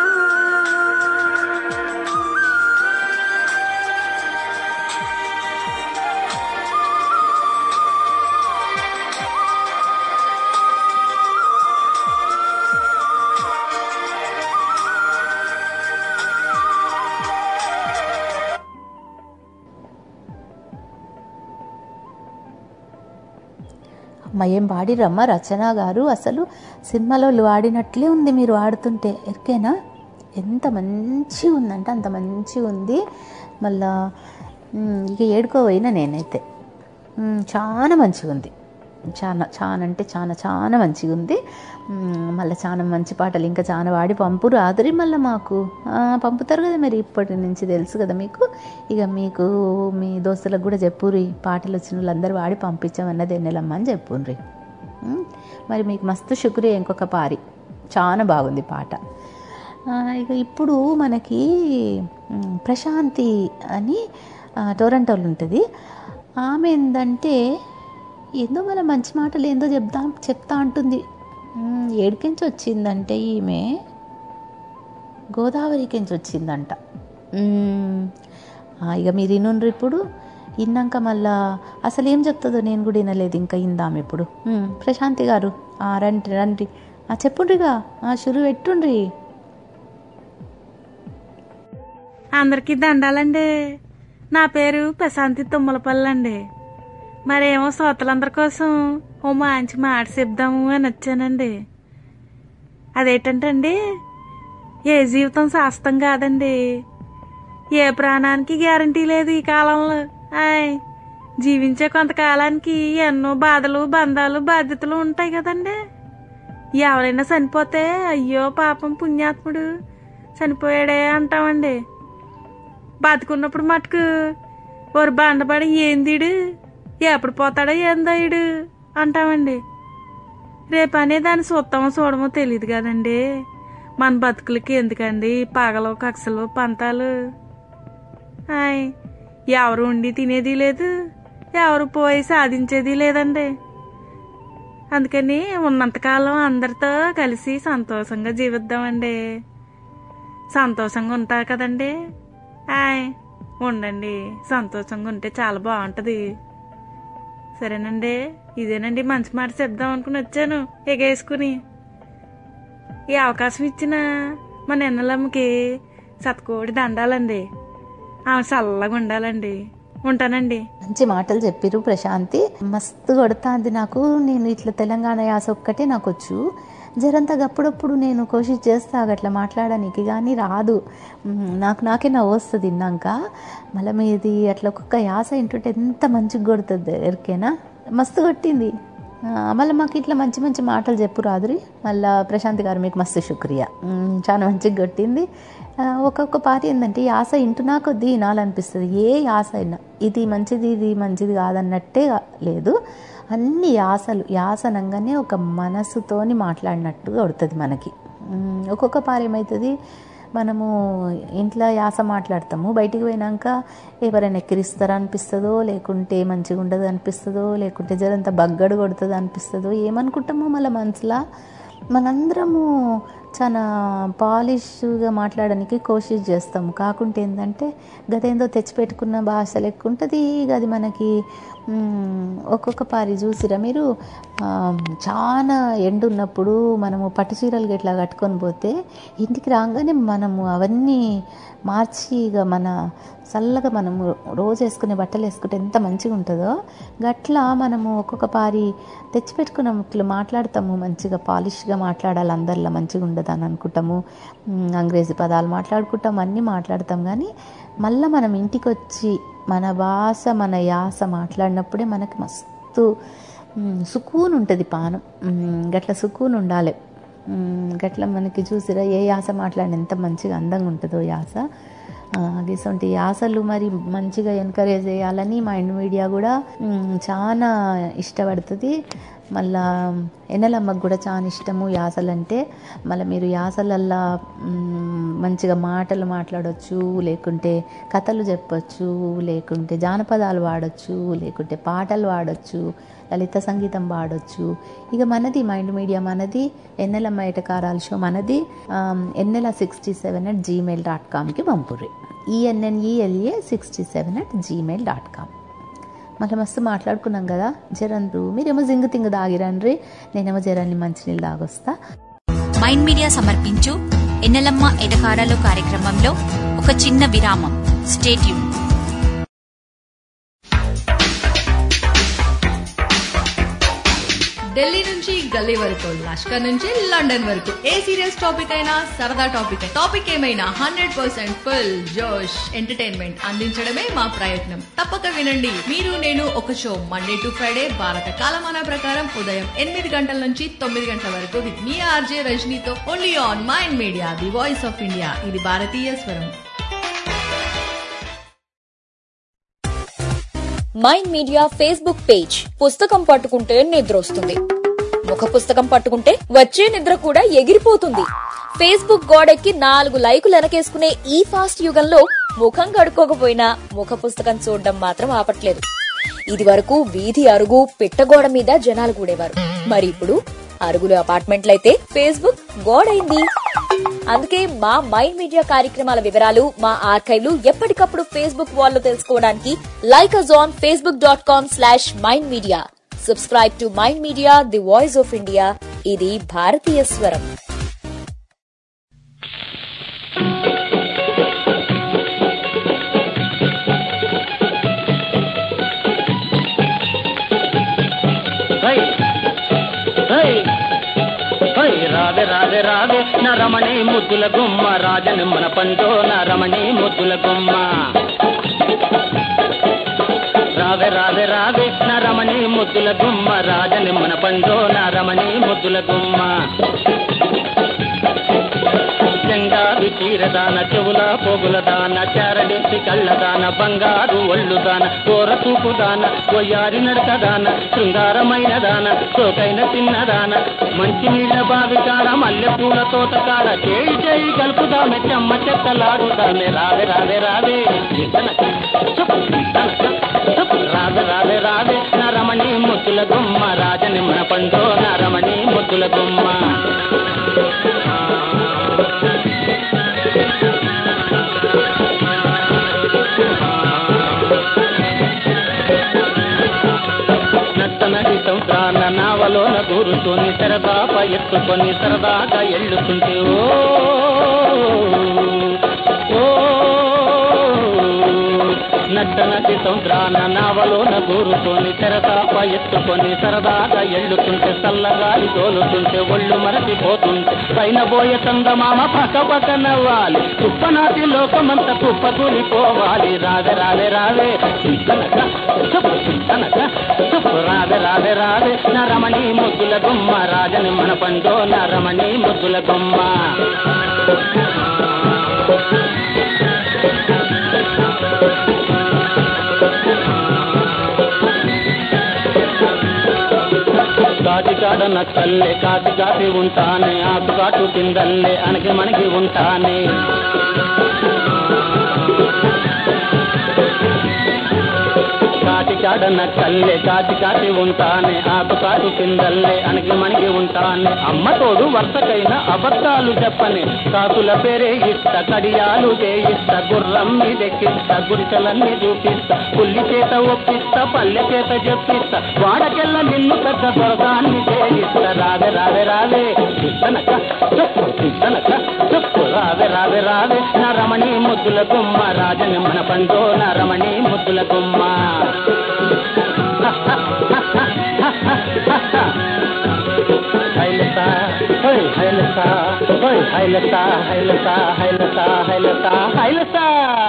అమ్మ ఏం పాడిరమ్మ రచన గారు అసలు సినిమాలో వాడినట్లే ఉంది మీరు వాడుతుంటే ఎరికేనా ఎంత మంచిగా ఉందంటే అంత మంచిగా ఉంది మళ్ళా ఉమ్, ఇక ఏడుకోపోయినా నేనైతే ఉమ్, చాలా మంచిగా ఉంది చాలా చాలా అంటే చాలా చాలా మంచిగా ఉంది ఉమ్, మళ్ళీ చాలా మంచి పాటలు ఇంకా చాలా వాడి పంపు రాదురి మళ్ళీ మాకు ఆ, పంపుతారు కదా మరి ఇప్పటి నుంచి తెలుసు కదా మీకు ఇక మీకు మీ దోస్తులకు కూడా చెప్పుర్రి పాటలు వచ్చిన వాళ్ళందరూ వాడి పంపించామన్నది ఎన్నెలమ్మ అని చెప్పుర్రి ఉమ్, మరి మీకు మస్తు శుక్రియ ఇంకొక పారి చాలా బాగుంది పాట ఆ, ఇక ఇప్పుడు మనకి ఉమ్, ప్రశాంతి అని ఆ, టొరంటోలో ఉంటుంది ఆమె ఏంటంటే ఏందో మన మంచి మాటలు ఏందో చెప్దాం చెప్తా అంటుంది ఉమ్, ఏడికించి వచ్చిందంటే ఈమె గోదావరికించి వచ్చిందంట ఉమ్, ఆ, ఇక మీరు వినుండ్రు ఇప్పుడు విన్నాక మళ్ళా అసలు ఏం చెప్తుందో నేను కూడా వినలేదు ఇంకా ఇందాం ఇప్పుడు ఉమ్, ప్రశాంతి గారు ఆ, రండి రండి ఆ, చెప్పుండ్రిగా ఆ, షురు పెట్టుండ్రి అందరికీ దండాలండి నా పేరు ప్రశాంతి తుమ్మలపల్లి అండి మరేమో శ్రోతలందరి కోసం ఓ మంచి మాట చెప్దాము అని వచ్చానండి అదేంటంటే ఏ జీవితం శాస్త్రం కాదండి ఏ ప్రాణానికి గ్యారంటీ లేదు ఈ కాలంలో ఆయ్ జీవించే కొంతకాలానికి ఎన్నో బాధలు బంధాలు బాధ్యతలు ఉంటాయి కదండి ఎవరైనా చనిపోతే అయ్యో పాపం పుణ్యాత్ముడు చనిపోయాడే అంటామండి బతుకున్నప్పుడు మటుకు ఒరు బండబడి ఏందిడు ఎప్పుడు పోతాడో ఏందో ఈడు అంటామండి రేపనే దాన్ని చూస్తామో చూడమో తెలియదు కదండి మన బతుకులకి ఎందుకండి పగలు కక్షలు పంతాలు హాయ్ ఎవరు ఉండి తినేది లేదు ఎవరు పోయి సాధించేది లేదండి అందుకని ఉన్నంతకాలం అందరితో కలిసి సంతోషంగా జీవిద్దామండి సంతోషంగా ఉంటా కదండి హాయ్ ఉండండి సంతోషంగా ఉంటే చాలా బాగుంటుంది సరేనండి ఇదేనండి మంచి మాట చెప్దాం అనుకుని వచ్చాను ఎగేసుకుని ఈ అవకాశం ఇచ్చిన మన ఎన్నలమ్మకి సతకోడి దండాలండి ఆమె చల్లగా ఉండాలండి ఉంటానండి మంచి మాటలు చెప్పిరు ప్రశాంతి మస్తు కొడుతుంది నాకు నేను ఇట్లా తెలంగాణ యాస ఒక్కటే నాకు వచ్చు జరంత అప్పుడప్పుడు నేను కోషిష్ చేస్తా అట్లా మాట్లాడడానికి కానీ రాదు మ్, నాకు నాకే నవ్వు వస్తుంది విన్నాక మళ్ళీ మీది అట్లా ఒక్కొక్క యాస వింటుంటే ఎంత మంచిగా కొడుతుంది ఎవరికైనా మస్తు కొట్టింది ఆ, మళ్ళీ మాకు ఇట్లా మంచి మంచి మాటలు చెప్పు రాదురి మళ్ళీ ప్రశాంత్ గారు మీకు మస్తు శుక్రియా మ్, చాలా మంచిగా కొట్టింది ఆ, ఒక్కొక్క పాట ఏంటంటే ఈ ఆశ ఇంటున్నా కొద్దీ వినాలనిపిస్తుంది ఏ యాస అయినా ఇది మంచిది ఇది మంచిది కాదన్నట్టే లేదు అన్ని యాసలు యాసనంగానే ఒక మనసుతోని మాట్లాడినట్టు కొడుతుంది మనకి మ్, ఒక్కొక్క పాట ఏమవుతుంది మనము ఇంట్లో యాస మాట్లాడతాము బయటికి పోయినాక ఎవరైనా ఎక్కిరిస్తారా అనిపిస్తుందో లేకుంటే మంచిగా ఉండదు అనిపిస్తుందో లేకుంటే జరంత బగ్గడు కొడుతుంది అనిపిస్తుందో ఏమనుకుంటామో మళ్ళీ మనసులో మనందరము చాలా పాలిష్గా మాట్లాడడానికి కోషిష్ చేస్తాము కాకుంటే ఏంటంటే గదేందో తెచ్చిపెట్టుకున్న భాష లెక్క ఉంటుంది గది మనకి మ్, ఒక్కొక్క పారి చూసిరా మీరు ఆ, చాలా ఎండు ఉన్నప్పుడు మనము పట్టు చీరలు ఇట్లా కట్టుకొని పోతే ఇంటికి రాగానే మనము అవన్నీ మార్చి ఇక మన చల్లగా మనము రోజు వేసుకునే బట్టలు వేసుకుంటే ఎంత మంచిగా ఉంటుందో గట్లా మనము ఒక్కొక్క పారి తెచ్చిపెట్టుకున్నాము ఇట్లా మాట్లాడతాము మంచిగా పాలిష్గా మాట్లాడాలి అందరిలో మంచిగా ఉండదు అని అనుకుంటాము మ్, అంగ్రేజీ పదాలు మాట్లాడుకుంటాం అన్నీ మాట్లాడతాం కానీ మళ్ళీ మనం ఇంటికి వచ్చి మన భాష మన యాస మాట్లాడినప్పుడే మనకి మస్తు మ్, సుకూన్ ఉంటుంది పానం మ్, గట్ల సుకూన్ ఉండాలి మ్, గట్ల మనకి చూసిరా ఏ యాస మాట్లాడిన ఎంత మంచిగా అందంగా ఉంటుందో యాస అటువంటి యాసలు మరి మంచిగా ఎంకరేజ్ చేయాలని మైండ్ మీడియా కూడా మ్, చాలా ఇష్టపడుతుంది మళ్ళా ఎన్నెలమ్మకు కూడా చాలా ఇష్టము యాసలంటే మళ్ళీ మీరు యాసలల్లా మ్, మంచిగా మాటలు మాట్లాడవచ్చు లేకుంటే కథలు చెప్పొచ్చు లేకుంటే జానపదాలు వాడచ్చు లేకుంటే పాటలు వాడచ్చు లలిత సంగీతం పాడొచ్చు ఇక మనది మైండ్ మీడియా మనది ఎన్నెలమ్మ ఎటకారాల షో మనది um, Ennela sixty seven at Gmail dot కామ్కి పంపుర్రి E N N E L A sixty seven at Gmail dot com మళ్ళీ మస్తు మాట్లాడుకున్నాం కదా జరండ్రు మీరేమో జింగు తింగు దాగిరండ్రి నేనేమో జరాన్ని మంచినీళ్ళు తాగొస్తా మైండ్ మీడియా సమర్పించు ఎన్నెలమ్మ ఎటకారాలు కార్యక్రమంలో ఒక చిన్న విరామం స్టేట్యూన్ ఢిల్లీ నుంచి గల్లీ వరకు లష్కర్ నుంచి లండన్ వరకు ఏ సీరియస్ టాపిక్ అయినా సరదా టాపిక్ టాపిక్ ఏమైనా హండ్రెడ్ పర్సెంట్ ఫుల్ జోష్ ఎంటర్టైన్మెంట్ అందించడమే మా ప్రయత్నం తప్పక వినండి మీరు నేను ఒక షో మండే టు ఫ్రైడే భారత కాలమాన ప్రకారం ఉదయం ఎనిమిది గంటల నుంచి తొమ్మిది గంటల వరకు విత్ మీ ఆర్జే రజనీతో only on mind media the voice of India ఇది భారతీయ స్వరం మైండ్ మీడియా ఫేస్బుక్ పేజ్ పుస్తకం పట్టుకుంటే నిద్ర వస్తుంది ముఖ పుస్తకం పట్టుకుంటే వచ్చే నిద్ర కూడా ఎగిరిపోతుంది ఫేస్బుక్ గోడెక్కి నాలుగు లైకులు వెనకేసుకునే ఈ ఫాస్ట్ యుగంలో ముఖం కడుక్కోకపోయినా ముఖ పుస్తకం చూడడం మాత్రం ఆపట్లేదు ఇది వరకు వీధి అరుగు పిట్టగోడ మీద జనాలు కూడేవారు మరి ఇప్పుడు అరుగులు అపార్ట్మెంట్లయితే ఫేస్బుక్ గోడైంది అందుకే మా మైండ్ మీడియా కార్యక్రమాల వివరాలు మా ఆర్కైవ్లు ఎప్పటికప్పుడు ఫేస్బుక్ వాల్లో తెలుసుకోవడానికి like us on Facebook dot com slash mind media subscribe to mind media the voice of India ఇది భారతీయ స్వరం హై హై హై రావే రావే రావే నా రమణి ముద్దుల గుమ్మ రాజని మన పండు నా రమణి ముద్దుల గుమ్మ రావే రావే రావే నా రమణి ముద్దుల గుమ్మ రాజని మన పండు నా రమణి ముద్దుల గుమ్మ చెంగావి చీర దాన చెవుల పోగుల దాన చారడేసి కళ్ళ దాన బంగారు ఒళ్ళు దాన కోర చూపు దాన కొయ్యారి నడక దాన శృంగారమైన దాన సోకైన చిన్న దాన మంచి నీళ్ళ బావి కాడ మల్లె పూల తోట కాడ చేయి చేయి కలుపుదామె చెమ్మ చెక్కలాడుదామె రావే రావే రావే ఇతనక, చెప్పు, ఇతనక, చెప్పు, రావే రావే రావే నరమణి ముద్దుల గుమ్మ రాజనిమ్మన పండు నరమణి ముద్దుల గుమ్మ నత్తనది సంసాన నావలోన దూరుతూని సరదాప ఎత్తుకొని సరదాగా ఎళ్ళుతుంటే ఓ ఓ నట్టనది సంద్రాన నావలోన దూరుతోని తెరతాప ఎత్తుకొని సరదాగా ఎళ్ళుతుంటే చల్లగాలి తోలుతుంటే ఒళ్ళు మరచిపోతుంటే పైన పోయే చందమామ పక్క పక్క నవ్వాలి కుప్పనాటి లోకమంత కుప్ప కూలిపోవాలి రావే రావే రావే చింతనక చెప్పు చింతనక చెప్పు రావే రావే రావే నరమణి ముద్దుల గుమ్మ రాజని మన పండో నరమణి ముద్దుల గుమ్మ కాటికాడ నక్కల్లే కాటి కాటి ఉంటానే ఆకు కాటు కిందల్లే అనకి మనకి ఉంటానే కాటికాడ నక్కల్లే కాటి కాటి ఉంటానే ఆకు కాటు కిందల్లే అనకి మనకి ఉంటానే అమ్మ తోడు వరుసకైన అబద్ధాలు చెప్పని కాకుల పేరే ఇస్త కడియాలు చేయిస్త గుర్రం మీదెక్కిస్త గుడిసెలన్నీ చూపిస్తా పుల్లి చేత ఒప్పిస్తా పల్లె చేత చెప్పిస్తా వాడకెళ్ళ నిన్ను పెద్ద దొరకాన్ని చేయిస్తా రావే రావే రావే ఇస్తనక చెప్పు ఇస్తనక చెప్పు రావే రావే రావే నా రమణి ముద్దుల గుమ్మ రాజని మన పండు నా రమణి ముద్దుల గుమ్మ హైలసా హై హైలసా హై హైలసా హైలసా హైలసా హైలసా హైలసా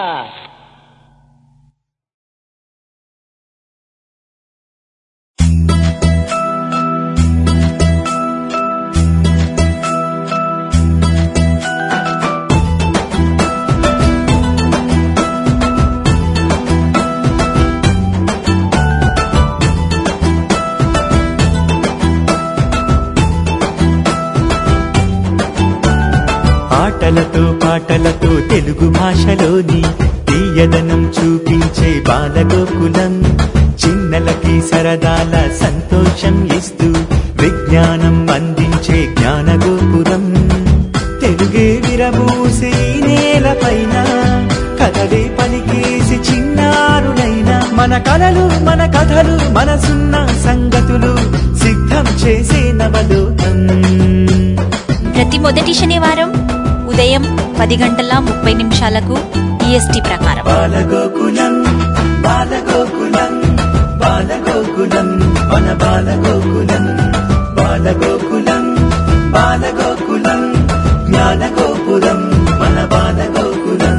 ఆటలతో పాటలతో తెలుగు భాషలోని తీయదనం చూపించే బాలగోకులం చిన్నలకి సరదాల సంతోషం ఇస్తూ విజ్ఞానం అందించే జ్ఞానగోపురం తెలుగే విరబూసి ఈ నేలపైన కథలే పలికేసి చిన్నారులైన మన కలలు మన కథలు మనసున్న సంగతులు సిద్ధం చేసే నవలోకం ప్రతి మొదటి శనివారం ఉదయం పది గంటల ముప్పై నిమిషాలకు ఈఎస్టీ ప్రకారం బాలగోకులం బాలగోకులం బాలగోకులం మన బాలగోకులం బాలగోకులం బాలగోకులం జ్ఞానగోపురం మన బాలగోకులం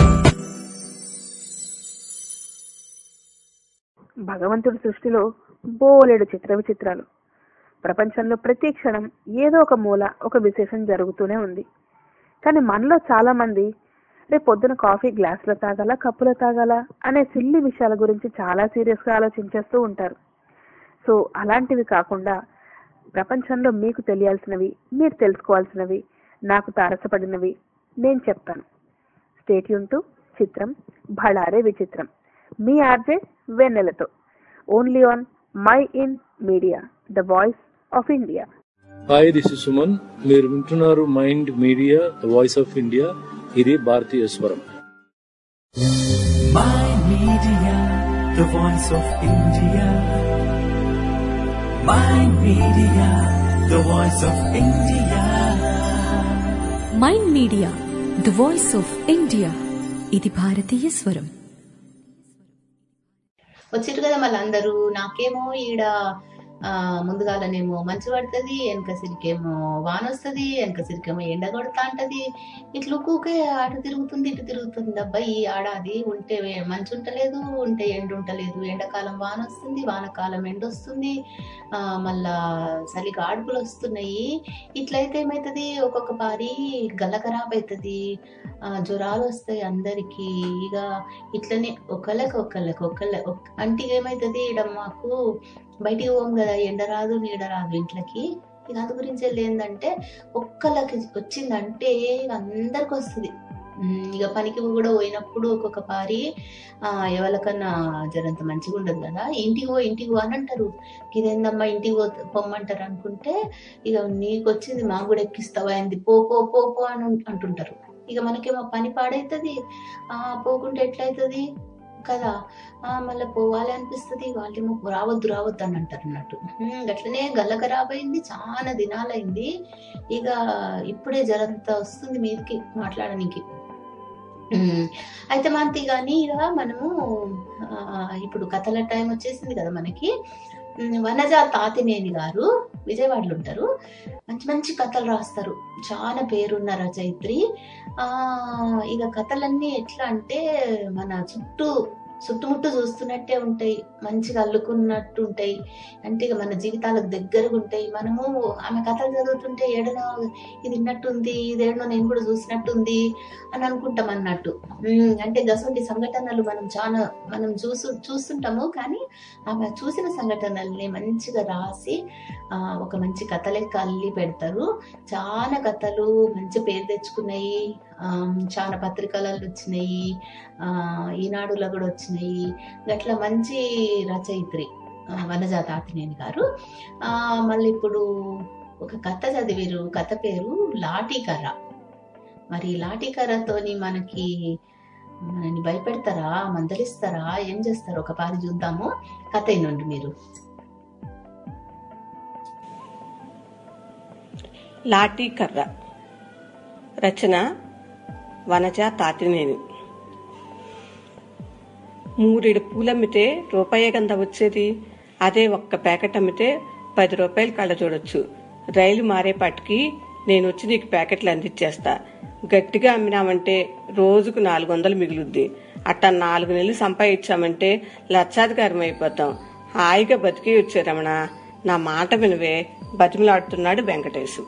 భగవంతుడి సృష్టిలో బోలెడు చిత్ర విచిత్రాలు ప్రపంచంలో ప్రతి క్షణం ఏదో ఒక మూల ఒక విశేషం జరుగుతూనే ఉంది కానీ మనలో చాలా మంది రేపు పొద్దున కాఫీ గ్లాసులో తాగాల కప్పులో తాగాల అనే సిల్లి విషయాల గురించి చాలా సీరియస్ గా ఆలోచించేస్తూ ఉంటారు సో అలాంటివి కాకుండా ప్రపంచంలో మీకు తెలియాల్సినవి మీరు తెలుసుకోవాల్సినవి నాకు తారసపడినవి నేను చెప్తాను స్టేట్యూన్ టు చిత్రం భళారే విచిత్రం మీ ఆర్జే వెన్నెలతో only on mind media the voice of India hi this is Suman మీరు వింటున్నారు mind media the voice of India ఇది భారతీయ స్వరం My Media, the voice of India. My Media, the voice of India. Mind media the voice of India ఇది భారతీయ స్వరం వచ్చారు కదా మళ్ళీ అందరూ నాకేమో ఈడ ఆ ముందుగాలనేమో మంచు పడుతుంది వెనక సిరికేమో వాన వస్తుంది వెనక సిరికేమో ఎండ కొడతా ఉంటది ఇట్లా ఊకే అటు తిరుగుతుంది ఇటు తిరుగుతుంది అబ్బాయి ఆడాది ఉంటే మంచు ఉంటలేదు ఉంటే ఎండ ఉంటలేదు ఎండాకాలం వాన వస్తుంది వానకాలం ఎండ వస్తుంది ఆ మళ్ళా చలి గాడుపులు వస్తున్నాయి ఇట్లయితే ఏమవుతుంది ఒక్కొక్క పారి గల్ల ఖరాబ్ అవుతుంది ఆ జ్వరాలు వస్తాయి అందరికి ఇక ఇట్లనే ఒకళ్ళకి ఒకళ్ళకి ఒకళ్ళ ఒక్- అంటే ఏమవుతుంది ఈడ మాకు బయటికి పోం కదా ఎండ రాదు నీడ రాదు ఇంట్లోకి ఇక అందు గురించి వెళ్ళి ఏంటంటే ఒక్కళ్ళకి వచ్చిందంటే ఇక అందరికి వస్తుంది ఉమ్, ఇక పనికి కూడా పోయినప్పుడు ఒక్కొక్క పారి ఆ ఎవరికన్నా జరంత మంచిగా ఉండదు కదా ఇంటికి పో ఇంటికి పో అని అంటారు ఇదేందమ్మా ఇంటికి పో పొమ్మంటారు అనుకుంటే ఇక నీకు వచ్చింది మాకు కూడా ఎక్కిస్తావా ఏంది పో పో పో పో అని అంటుంటారు ఇక మనకేమో పని పాడైతుంది ఆ పోకుంటే ఎట్లయితుంది కదా ఆ మళ్ళీ పోవాలి అనిపిస్తుంది వాళ్ళేమో రావద్దు రావద్దు అని అంటారు అన్నట్టు ఉమ్, అట్లనే గల్ల ఖరాబ్ అయింది చాలా దినాలైంది ఇక ఇప్పుడే జరంత వస్తుంది మీదకి మాట్లాడడానికి ఉమ్, అయితే మనకి కానీ ఇక మనము ఆ, ఇప్పుడు కథల టైం వచ్చేసింది కదా మనకి ఉమ్, వనజ తాతినేని గారు విజయవాడలో ఉంటారు మంచి మంచి కథలు రాస్తారు చాలా పేరున్న రచయిత్రి ఆ ఇక కథలన్నీ ఎట్లా అంటే మన చుట్టూ చుట్టుముట్టు చూస్తున్నట్టే ఉంటాయి మంచిగా అల్లుకున్నట్టు ఉంటాయి అంటే ఇక మన జీవితాలకు దగ్గరగా ఉంటాయి మనము ఆమె కథలు చదువుతుంటే ఏడనో ఇది విన్నట్టుంది ఇదేడనో నేను కూడా చూసినట్టుంది అని అనుకుంటాం అన్నట్టు ఉమ్, అంటే గసంటి సంఘటనలు మనం చాలా మనం చూసు చూస్తుంటాము కానీ ఆమె చూసిన సంఘటనల్ని మంచిగా రాసి ఆ, ఒక మంచి కథ లెక్క అల్లి పెడతారు చాలా కథలు మంచి పేరు తెచ్చుకున్నాయి ఆ, చాలా పత్రికలలో వచ్చినాయి ఆ, ఈనాడులో కూడా వచ్చినాయి గట్లా మంచి రచయిత్రి ఆ, వనజా తాతినేని గారు ఆ, మళ్ళీ ఇప్పుడు ఒక కథ చదివారు కథ పేరు లాఠీ కర్ర మరి ఈ లాఠీ కర్రతోని మనకి మనని భయపెడతారా మందలిస్తారా ఏం చేస్తారో ఒక పారి చూద్దాము కథ అయినండి మీరు లాఠీ కర్ర రచన వనజ తాతినేని మూరెడు పూలమ్మితే రూపాయే గంద వచ్చేది అదే ఒక్క ప్యాకెట్ అమ్మితే పది రూపాయలు కళ్ళ చూడొచ్చు రైలు మారేపాటికి నేను వచ్చి నీకు ప్యాకెట్లు అందించేస్తా గట్టిగా అమ్మినామంటే రోజుకు నాలుగు వందలు మిగులుద్ది అట్టా నాలుగు నెలలు సంపాదించామంటే లక్షాధికారం అయిపోతాం హాయిగా బతికి వచ్చే రమణ నా మాట వినవే బతిమలాడుతున్నాడు వెంకటేశు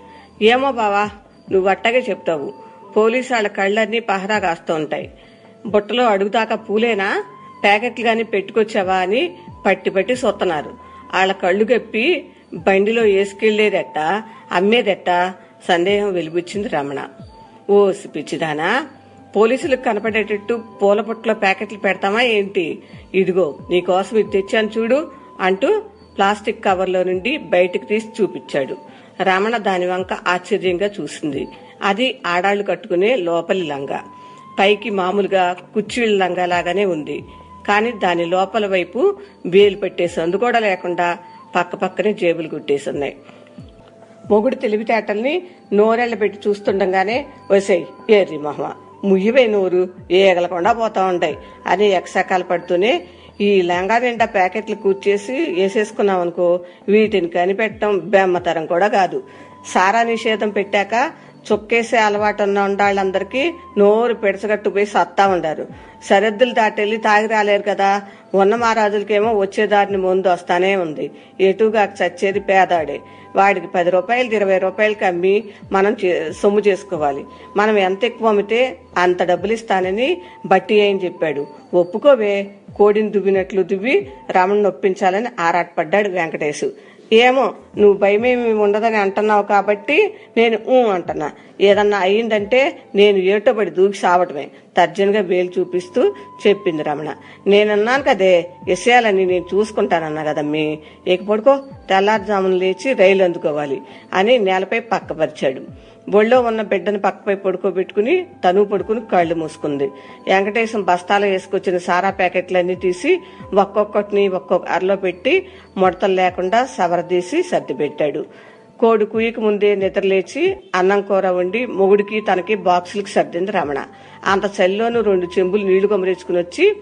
ఏమో బావా నువ్వు అట్టగే చెప్తావు పోలీసు వాళ్ళ కళ్ళన్నీ పహరా కాస్తూ ఉంటాయి బుట్టలో అడుగుదాకా పూలేనా ప్యాకెట్లు గాని పెట్టుకొచ్చావా అని పట్టి పట్టి సొత్తన్నారు వాళ్ళ కళ్ళు గప్పి బండిలో వేసుకెళ్లేదెట్ట అమ్మేదెట్ట సందేహం వెలిబుచ్చింది రమణ ఓ పిచ్చిదానా పోలీసులకు కనపడేటట్టు పూల పుట్టలో ప్యాకెట్లు పెడతామా ఏంటి ఇదిగో నీకోసం ఇది తెచ్చాను చూడు అంటూ ప్లాస్టిక్ కవర్లో నుండి బయటికి తీసి చూపించాడు రమణ దాని వంక ఆశ్చర్యంగా చూసింది అది ఆడాళ్లు కట్టుకునే లోపలి లంగా పైకి మామూలుగా కుర్చీళ్ళ లంగా లాగానే ఉంది కానీ దాని లోపల వైపు వేలు పెట్టే సందు కూడా లేకుండా పక్క పక్కనే జేబులు కుట్టేసున్నాయి మొగుడు తెలివితేటల్ని నోరెళ్ళ పెట్టి చూస్తుండగానే వసేయ్ ఏరి మహమ ముయ్యవే నోరు ఏగలకుండా పోతా ఉంటాయి అని ఎక్సకాలు పడుతూనే ఈ లంగా నిండా ప్యాకెట్లు కూర్చేసి వేసేసుకున్నాం అనుకో వీటిని కనిపెట్టడం బెమ్మతరం కూడా కాదు సారా నిషేధం పెట్టాక చొక్కేసే అలవాటు ఉన్న ఉండాళ్ళందరికీ నోరు పిడసగట్టు పోయి సత్తా ఉండారు సరిహద్దులు దాటెళ్ళి తాగి రాలేరు కదా ఉన్న మహారాజులకేమో వచ్చేదారిని ముందు వస్తానే ఉంది ఎటుగా చచ్చేది పేదాడే వాడికి పది రూపాయలు ఇరవై రూపాయలకి అమ్మి మనం చే- సొమ్ము చేసుకోవాలి మనం ఎంత ఎక్కువ అమ్మితే అంత డబ్బులు ఇస్తానని బట్టి అని చెప్పాడు ఒప్పుకోవే కోడిని దువ్వినట్లు దువ్వి రమణ నొప్పించాలని ఆరాటపడ్డాడు వెంకటేశు ఏమో నువ్వు భయమేమి ఉండదని అంటున్నావు కాబట్టి నేను ఊ అంటున్నా ఏదన్నా అయిందంటే నేను ఏటోబడి దూకి సావటమే తర్జనగా వేలు చూపిస్తూ చెప్పింది రమణ నేనన్నాను కదే విషయాలన్నీ నేను చూసుకుంటానన్నా కదమ్మీ ఇక పడుకో తెల్లారుజామున లేచి రైలు అందుకోవాలి అని నేలపై పక్కపరిచాడు ఒళ్ళో ఉన్న బిడ్డను పక్కపై పడుకోబెట్టుకుని తను పడుకుని కళ్ళు మూసుకుంది వెంకటేశం బస్తాలో వేసుకొచ్చిన సారా ప్యాకెట్లన్నీ తీసి ఒక్కొక్కటిని ఒక్కొక్క అరలో పెట్టి ముడతలు లేకుండా సవరదీసి సర్ది పెట్టాడు కోడి కుయ్యకు ముందే నిద్రలేచి అన్నం కూర వండి మొగుడికి తనకి బాక్సులకు సర్దింది రమణ అంత చలిలోనూ రెండు చెంబులు నీళ్లు కొమరేసుకుని వచ్చి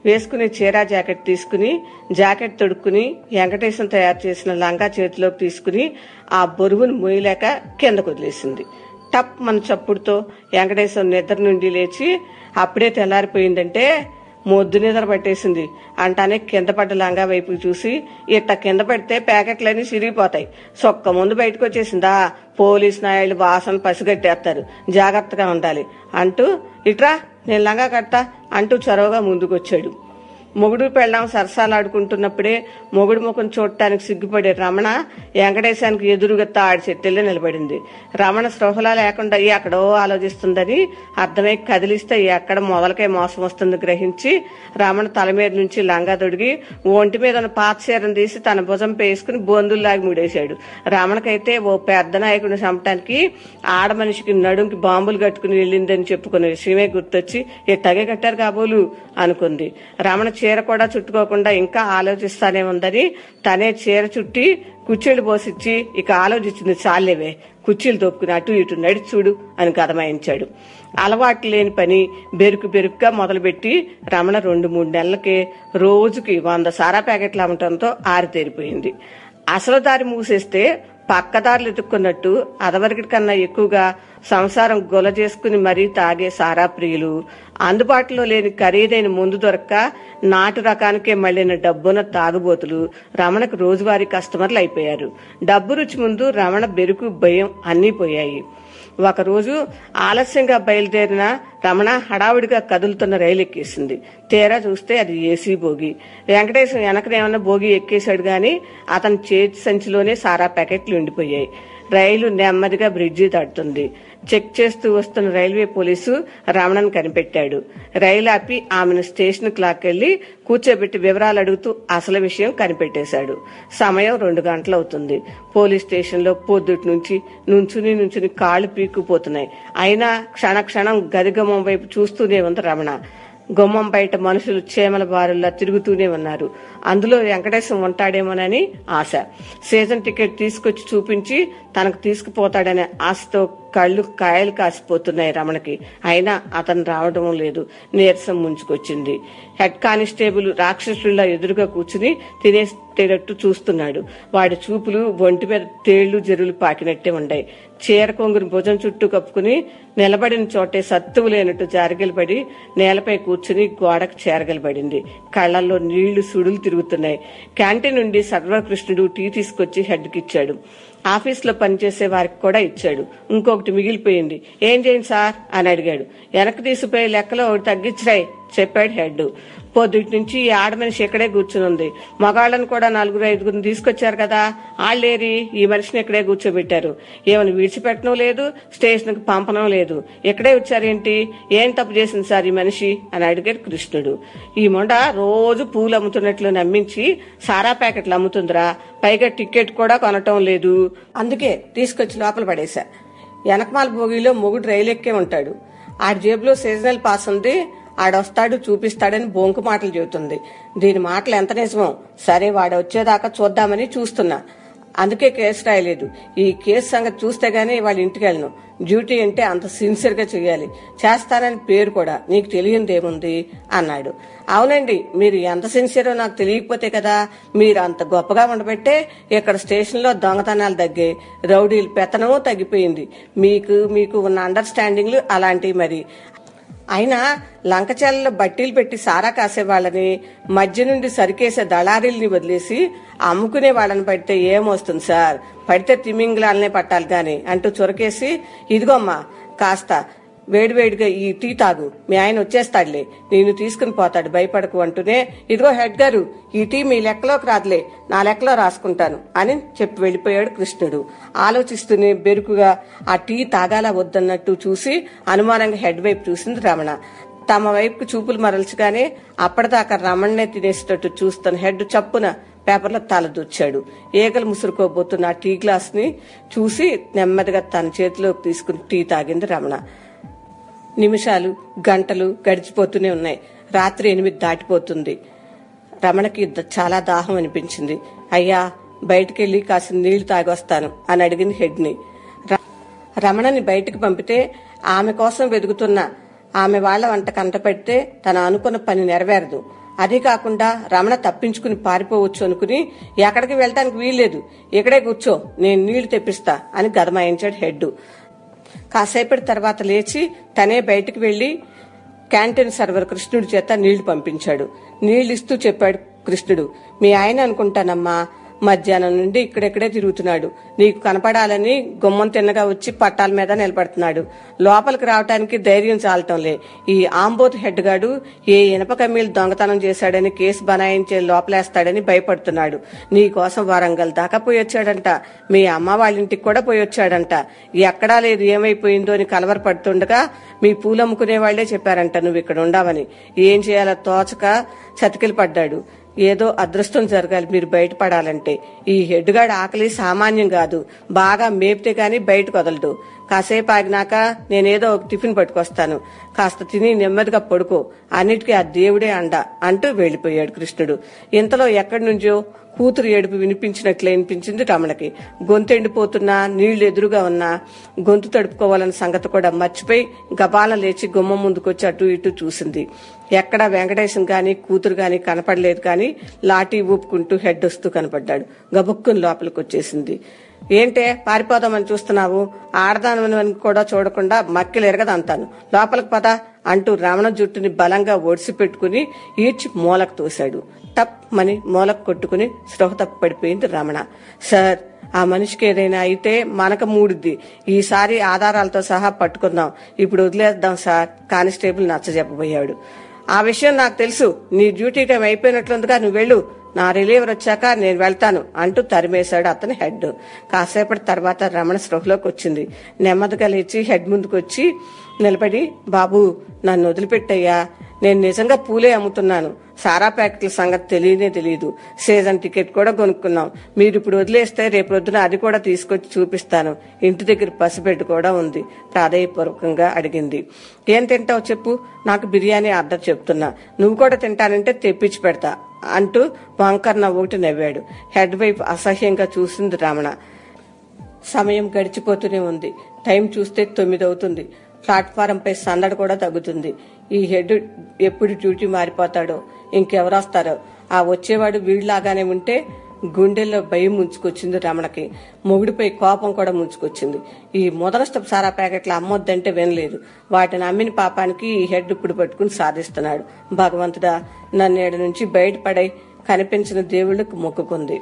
వేసుకుని చీర జాకెట్ తీసుకుని జాకెట్ తొడుక్కుని వెంకటేశం తయారు చేసిన లంగా చేతిలోకి తీసుకుని ఆ బొరుగును మోయలేక కిందకు వదిలేసింది టప్ మన చప్పుడుతో వెంకటేశం నిద్ర నుండి లేచి అప్పుడే తెల్లారిపోయిందంటే మొద్దు నిద్ర పట్టేసింది అంటానే కింద పడ్డ లంగా వైపు చూసి ఇట్ట కింద పడితే ప్యాకెట్లన్నీ సిరిగిపోతాయి సొక్క ముందు బయటకు వచ్చేసిందా పోలీస్ నాయుళ్ళు వాసన పసిగట్టేస్తారు జాగ్రత్తగా ఉండాలి అంటూ ఇట్రా నేను లంగా కడతా అంటూ చొరవగా ముందుకొచ్చాడు మొగుడు పెళ్ళాం సరసాలాడుకుంటున్నప్పుడే మొగుడు ముఖం చూడటానికి సిగ్గుపడే రమణ వెంకటేశానికి ఎదురుగా తాడి చెట్టెల్లో నిలబడింది రమణ స్పృహలా లేకుండా ఎక్కడో ఆలోచిస్తుందని అర్థమై కదిలిస్తే ఎక్కడ మొదలకే మోసం వస్తుంది గ్రహించి రమణ తల మీద నుంచి లంగా తొడిగి ఒంటి మీద ఉన్న పాత చీరను తీసి తన భుజం పేసుకుని బొందుల్లాగి ముడేశాడు రమణకైతే ఓ పెద్ద నాయకుడిని చంపటానికి ఆడ మనిషికి నడుంకి బాంబులు కట్టుకుని వెళ్ళిందని చెప్పుకున్న విషయమే గుర్తొచ్చి ఇట్టగే కట్టారు కాబోలు అనుకుంది రమణ చీర కూడా చుట్టుకోకుండా ఇంకా ఆలోచిస్తానే ఉందని తనే చీర చుట్టి కుర్చీలు పోసిచ్చి ఇక ఆలోచించింది చాలేవే కుర్చీలు తొక్కుని అటు ఇటు నడిచి చూడు అని గదమాయించాడు అలవాటు లేని పని బెరుకు బెరుకుగా మొదలుపెట్టి రమణ రెండు మూడు నెలలకే రోజుకి వంద సారా ప్యాకెట్లు అమ్మటంతో ఆరితేరిపోయింది అసలు దారి మూసేస్తే పక్కదారులు ఎత్తుక్కున్నట్టు అదవరికి కన్నా ఎక్కువగా సంసారం గొల చేసుకుని మరీ తాగే సారా ప్రియులు అందుబాటులో లేని ఖరీదైన ముందు దొరక్క నాటు రకానికే మళ్ళిన డబ్బున తాగుబోతులు రమణకు రోజువారీ కస్టమర్లు అయిపోయారు డబ్బు రుచి ముందు రమణ బెరుకు భయం అన్నీ పోయాయి ఒకరోజు ఆలస్యంగా బయలుదేరిన రమణ హడావుడిగా కదులుతున్న రైలు ఎక్కేసింది తీరా చూస్తే అది ఏసీ బోగి వెంకటేశం వెనకనేమన్నా బోగి ఎక్కేశాడు గాని అతని చేతి సంచిలోనే సారా ప్యాకెట్లు ఉండిపోయాయి రైలు నెమ్మదిగా బ్రిడ్జి దాటుతుంది చెక్ చేస్తూ వస్తున్న రైల్వే పోలీసు రమణను కనిపెట్టాడు రైలు ఆపి ఆమెను స్టేషన్ క్లాక్కెళ్లి కూర్చోబెట్టి వివరాలు అడుగుతూ అసలు విషయం కనిపెట్టేశాడు సమయం రెండు గంటలవుతుంది పోలీస్ స్టేషన్ లో పొద్దుటి నుంచి నుంచుని నుంచుని కాళ్ళు పీక్కుపోతున్నాయి అయినా క్షణ క్షణం గదిగమం వైపు చూస్తూనే ఉంది రమణ గుమ్మం బయట మనుషులు చేమల బారుల్లా తిరుగుతూనే ఉన్నారు అందులో వెంకటేశం ఉంటాడేమోనని ఆశ సీజన్ టికెట్ తీసుకొచ్చి చూపించి తనకు తీసుకుపోతాడనే ఆశతో కళ్ళు కాయలు కాసిపోతున్నాయి రమణకి అయినా అతను రావడం లేదు నీరసం ముంచుకొచ్చింది హెడ్ కానిస్టేబుల్ రాక్షసుల్లా ఎదురుగా కూర్చుని తినేటట్టు చూస్తున్నాడు వాడి చూపులు ఒంటి మీద తేళ్లు జరులు పాకినట్టే ఉండాయి చీర కొంగుని భుజం చుట్టూ కప్పుకుని నిలబడిన చోటే సత్తువు లేనట్టు జారగలబడి నేలపై కూర్చుని గోడకు చేరగలబడింది కళ్ళల్లో నీళ్లు సుడులు తిరుగుతున్నాయి క్యాంటీన్ నుండి సర్వకృష్ణుడు టీ తీసుకొచ్చి హెడ్కి ఇచ్చాడు ఆఫీస్ లో పనిచేసే వారికి కూడా ఇచ్చాడు ఇంకొకటి మిగిలిపోయింది ఏం చేయండి సార్ అని అడిగాడు వెనక్కి తీసిపోయి లెక్కలో ఒకటి తగ్గించరాయి చెప్పాడు హెడ్ పొద్దుటి నుంచి ఈ ఆడ మనిషి ఇక్కడే కూర్చుని ఉంది మగాళ్ళని కూడా నలుగురు ఐదుగురిని తీసుకొచ్చారు కదా వాళ్ళేరి ఈ మనిషిని ఇక్కడే కూర్చోబెట్టారు ఏమని విడిచిపెట్టడం లేదు స్టేషన్కి పంపడం లేదు ఇక్కడే వచ్చారేంటి ఏం తప్పు చేసింది సార్ ఈ మనిషి అని అడిగాడు కృష్ణుడు ఈ మొండ రోజు పూలు అమ్ముతున్నట్లు నమ్మించి సారా ప్యాకెట్లు అమ్ముతుందిరా పైగా టికెట్ కూడా కొనటం లేదు అందుకే తీసుకొచ్చి లోపల పడేశా వెనకమాల భోగిలో మొగుడు రైలు ఎక్కే ఉంటాడు ఆ జేబులో సీజనల్ పాస్ ఉంది ఆడొస్తాడు చూపిస్తాడని బొంకు మాటలు చెబుతుంది దీని మాటలు ఎంత నిజమో సరే వాడు వచ్చేదాకా చూద్దామని చూస్తున్నా అందుకే కేసు రాయలేదు ఈ కేసు సంగతి చూస్తే గానీ వాళ్ళ ఇంటికి వెళ్ళను డ్యూటీ అంటే అంత సిన్సియర్ గా చేయాలి చేస్తానని పేరు కూడా నీకు తెలియనిదేముంది అన్నాడు అవునండి మీరు ఎంత సిన్సియరో నాకు తెలియకపోతే కదా మీరు అంత గొప్పగా ఉండబట్టే ఇక్కడ స్టేషన్ లో దొంగతనాలు తగ్గాయి రౌడీలు పెత్తనము తగ్గిపోయింది మీకు మీకు ఉన్న అండర్స్టాండింగ్లు అలాంటివి మరి అయినా లంకచాలలో బట్టీలు పెట్టి సారా కాసేవాళ్ళని మధ్య నుండి సరికేసే దళారీల్ని వదిలేసి అమ్ముకునే వాళ్ళని పడితే ఏమొస్తుంది సార్ పడితే తిమింగ్లాలనే పట్టాలి గాని అంటూ చొరకేసి ఇదిగోమ్మా కాస్త వేడివేడిగా ఈ టీ తాగు మీ ఆయన వచ్చేస్తాడులే నేను తీసుకుని పోతాడు భయపడకు అంటూనే ఇదిగో హెడ్ గారు ఈ టీ మీ లెక్కలోకి రాదులే నా లెక్కలో రాసుకుంటాను అని చెప్పి వెళ్ళిపోయాడు కృష్ణుడు ఆలోచిస్తూనే బెరుకుగా ఆ టీ తాగాలా వద్దన్నట్టు చూసి అనుమానంగా హెడ్ వైపు చూసింది రమణ తమ వైపుకు చూపులు మరల్చగానే అప్పటిదాకా రమణనే తినేసేటట్టు చూస్తున్న హెడ్ చప్పున పేపర్లో తల దూర్చాడు ఏగలు ముసురుకోబోతున్న ఆ టీ గ్లాస్ ని చూసి నెమ్మదిగా తన చేతిలోకి తీసుకుని టీ తాగింది రమణ నిమిషాలు గంటలు గడిచిపోతూనే ఉన్నాయి రాత్రి ఎనిమిది దాటిపోతుంది రమణకి ద- చాలా దాహం అనిపించింది అయ్యా బయటికెళ్లి కాసిన నీళ్లు తాగొస్తాను అని అడిగింది హెడ్ని ర- రమణని బయటికి పంపితే ఆమె కోసం వెతుకుతున్న ఆమె వాళ్ళ వంట కంట పెడితే తను అనుకున్న పని నెరవేరదు అదే కాకుండా రమణ తప్పించుకుని పారిపోవచ్చు అనుకుని ఎక్కడికి వెళ్ళటానికి వీల్లేదు ఇక్కడే కూర్చో నేను నీళ్లు తెప్పిస్తా అని గదమాయించాడు హెడ్ కాసేపటి తర్వాత లేచి తనే బయటికి వెళ్లి క్యాంటీన్ సర్వర్ కృష్ణుడి చేత నీళ్లు పంపించాడు నీళ్లు ఇస్తూ చెప్పాడు కృష్ణుడు మీ ఆయన అనుకుంటానమ్మా మధ్యాహ్నం నుండి ఇక్కడెక్కడే తిరుగుతున్నాడు నీకు కనపడాలని గుమ్మం తిన్నగా వచ్చి పట్టాల మీద నిలబడుతున్నాడు లోపలికి రావటానికి ధైర్యం చాలటంలే ఈ ఆంబోత్ హెడ్ గాడు ఏ ఇనప కమ్మీలు దొంగతనం చేశాడని కేసు బనాయించే లోపలేస్తాడని భయపడుతున్నాడు నీ కోసం వరంగల్ దాకా పోయి వచ్చాడంట మీ అమ్మ వాళ్ళ ఇంటికి కూడా పోయి వచ్చాడంట ఎక్కడా లేదు ఏమైపోయిందో అని కలవరపడుతుండగా మీ పూలు అమ్ముకునే వాళ్లే చెప్పారంట నువ్వు ఇక్కడ ఉండవని ఏం చేయాలో తోచక చతికిలు పడ్డాడు ఏదో అదృష్టం జరగాలి మీరు బయటపడాలంటే ఈ హెడ్గాడ్ ఆకలి సామాన్యం కాదు బాగా మేపితే గాని బయటకు వదలడు కాసేపు ఆగినాక నేనేదో ఒక టిఫిన్ పట్టుకొస్తాను కాస్త తిని నెమ్మదిగా పడుకో అన్నిటికీ ఆ దేవుడే అండ అంటూ వెళ్లిపోయాడు కృష్ణుడు ఇంతలో ఎక్కడి నుంచో కూతురు ఏడుపు వినిపించినట్లే వినిపించింది రమణకి గొంతు ఎండిపోతున్నా నీళ్లు ఎదురుగా ఉన్నా గొంతు తడుపుకోవాలన్న సంగతి కూడా మర్చిపోయి గబాల లేచి గుమ్మం ముందుకొచ్చి అటు ఇటు చూసింది ఎక్కడా వెంకటేశం గాని కూతురు గాని కనపడలేదు కానీ లాఠీ ఊపుకుంటూ హెడ్ వస్తూ కనపడ్డాడు గబుక్కుని లోపలికి వచ్చేసింది ఏంటే పారిపోదామని చూస్తున్నావు ఆడదానని కూడా చూడకుండా మక్కిలు ఎరగదంతాను లోపలికి పద అంటూ రమణ జుట్టుని బలంగా ఒడిసి పెట్టుకుని ఈడ్చి మూలకు తోశాడు టప్ మని మూలకు కొట్టుకుని స్పృహ తప్పి పడిపోయింది రమణ సార్ ఆ మనిషికి ఏదైనా అయితే మనకు మూడుద్ది ఈసారి ఆధారాలతో సహా పట్టుకుందాం ఇప్పుడు వదిలేద్దాం సార్ కానిస్టేబుల్ నచ్చజెప్పబోయాడు ఆ విషయం నాకు తెలుసు నీ డ్యూటీ టైం అయిపోయినట్లుందిగా నువ్వు వెళ్ళు నా రిలీవర్ వచ్చాక నేను వెళ్తాను అంటూ తరిమేశాడు అతని హెడ్ కాసేపటి తర్వాత రమణ స్పృహలోకి వచ్చింది నెమ్మదిగా లేచి హెడ్ ముందుకు వచ్చి నిలబడి బాబు నన్ను వదిలిపెట్టయ్యా నేను నిజంగా పూలే అమ్ముతున్నాను సారా ప్యాకెట్ల సంగతి తెలియనే తెలియదు సీజన్ టికెట్ కూడా కొనుక్కున్నాం మీరు ఇప్పుడు వదిలేస్తే రేపు రొద్దున అది కూడా తీసుకొచ్చి చూపిస్తాను ఇంటి దగ్గర పసిబెడ్ కూడా ఉంది ప్రాధాయపూర్వకంగా అడిగింది ఏం తింటావు చెప్పు నాకు బిర్యానీ ఆర్డర్ చెప్తున్నా నువ్వు కూడా తింటానంటే తెప్పించి పెడతా అంటూ వంకర్ ఒకటి నవ్వాడు హెడ్ వైపు అసహ్యంగా చూసింది రమణ సమయం గడిచిపోతూనే ఉంది టైం చూస్తే తొమ్మిది అవుతుంది ప్లాట్ఫారంపై సందడి కూడా తగ్గుతుంది ఈ హెడ్ ఎప్పుడు డ్యూటీ మారిపోతాడో ఇంకెవరు వస్తారో ఆ వచ్చేవాడు వీడిలాగానే ఉంటే గుండెల్లో భయం ముంచుకొచ్చింది రమణకి మొగుడిపై కోపం కూడా ముంచుకొచ్చింది ఈ మొదలష్టపు సారా ప్యాకెట్లు అమ్మొద్దంటే వినలేదు వాటిని అమ్మిన పాపానికి ఈ హెడ్ ఇప్పుడు పట్టుకుని సాధిస్తున్నాడు భగవంతుడా నన్నేడు నుంచి బయటపడై కనిపించిన దేవుళ్ళకు మొక్కుకుంది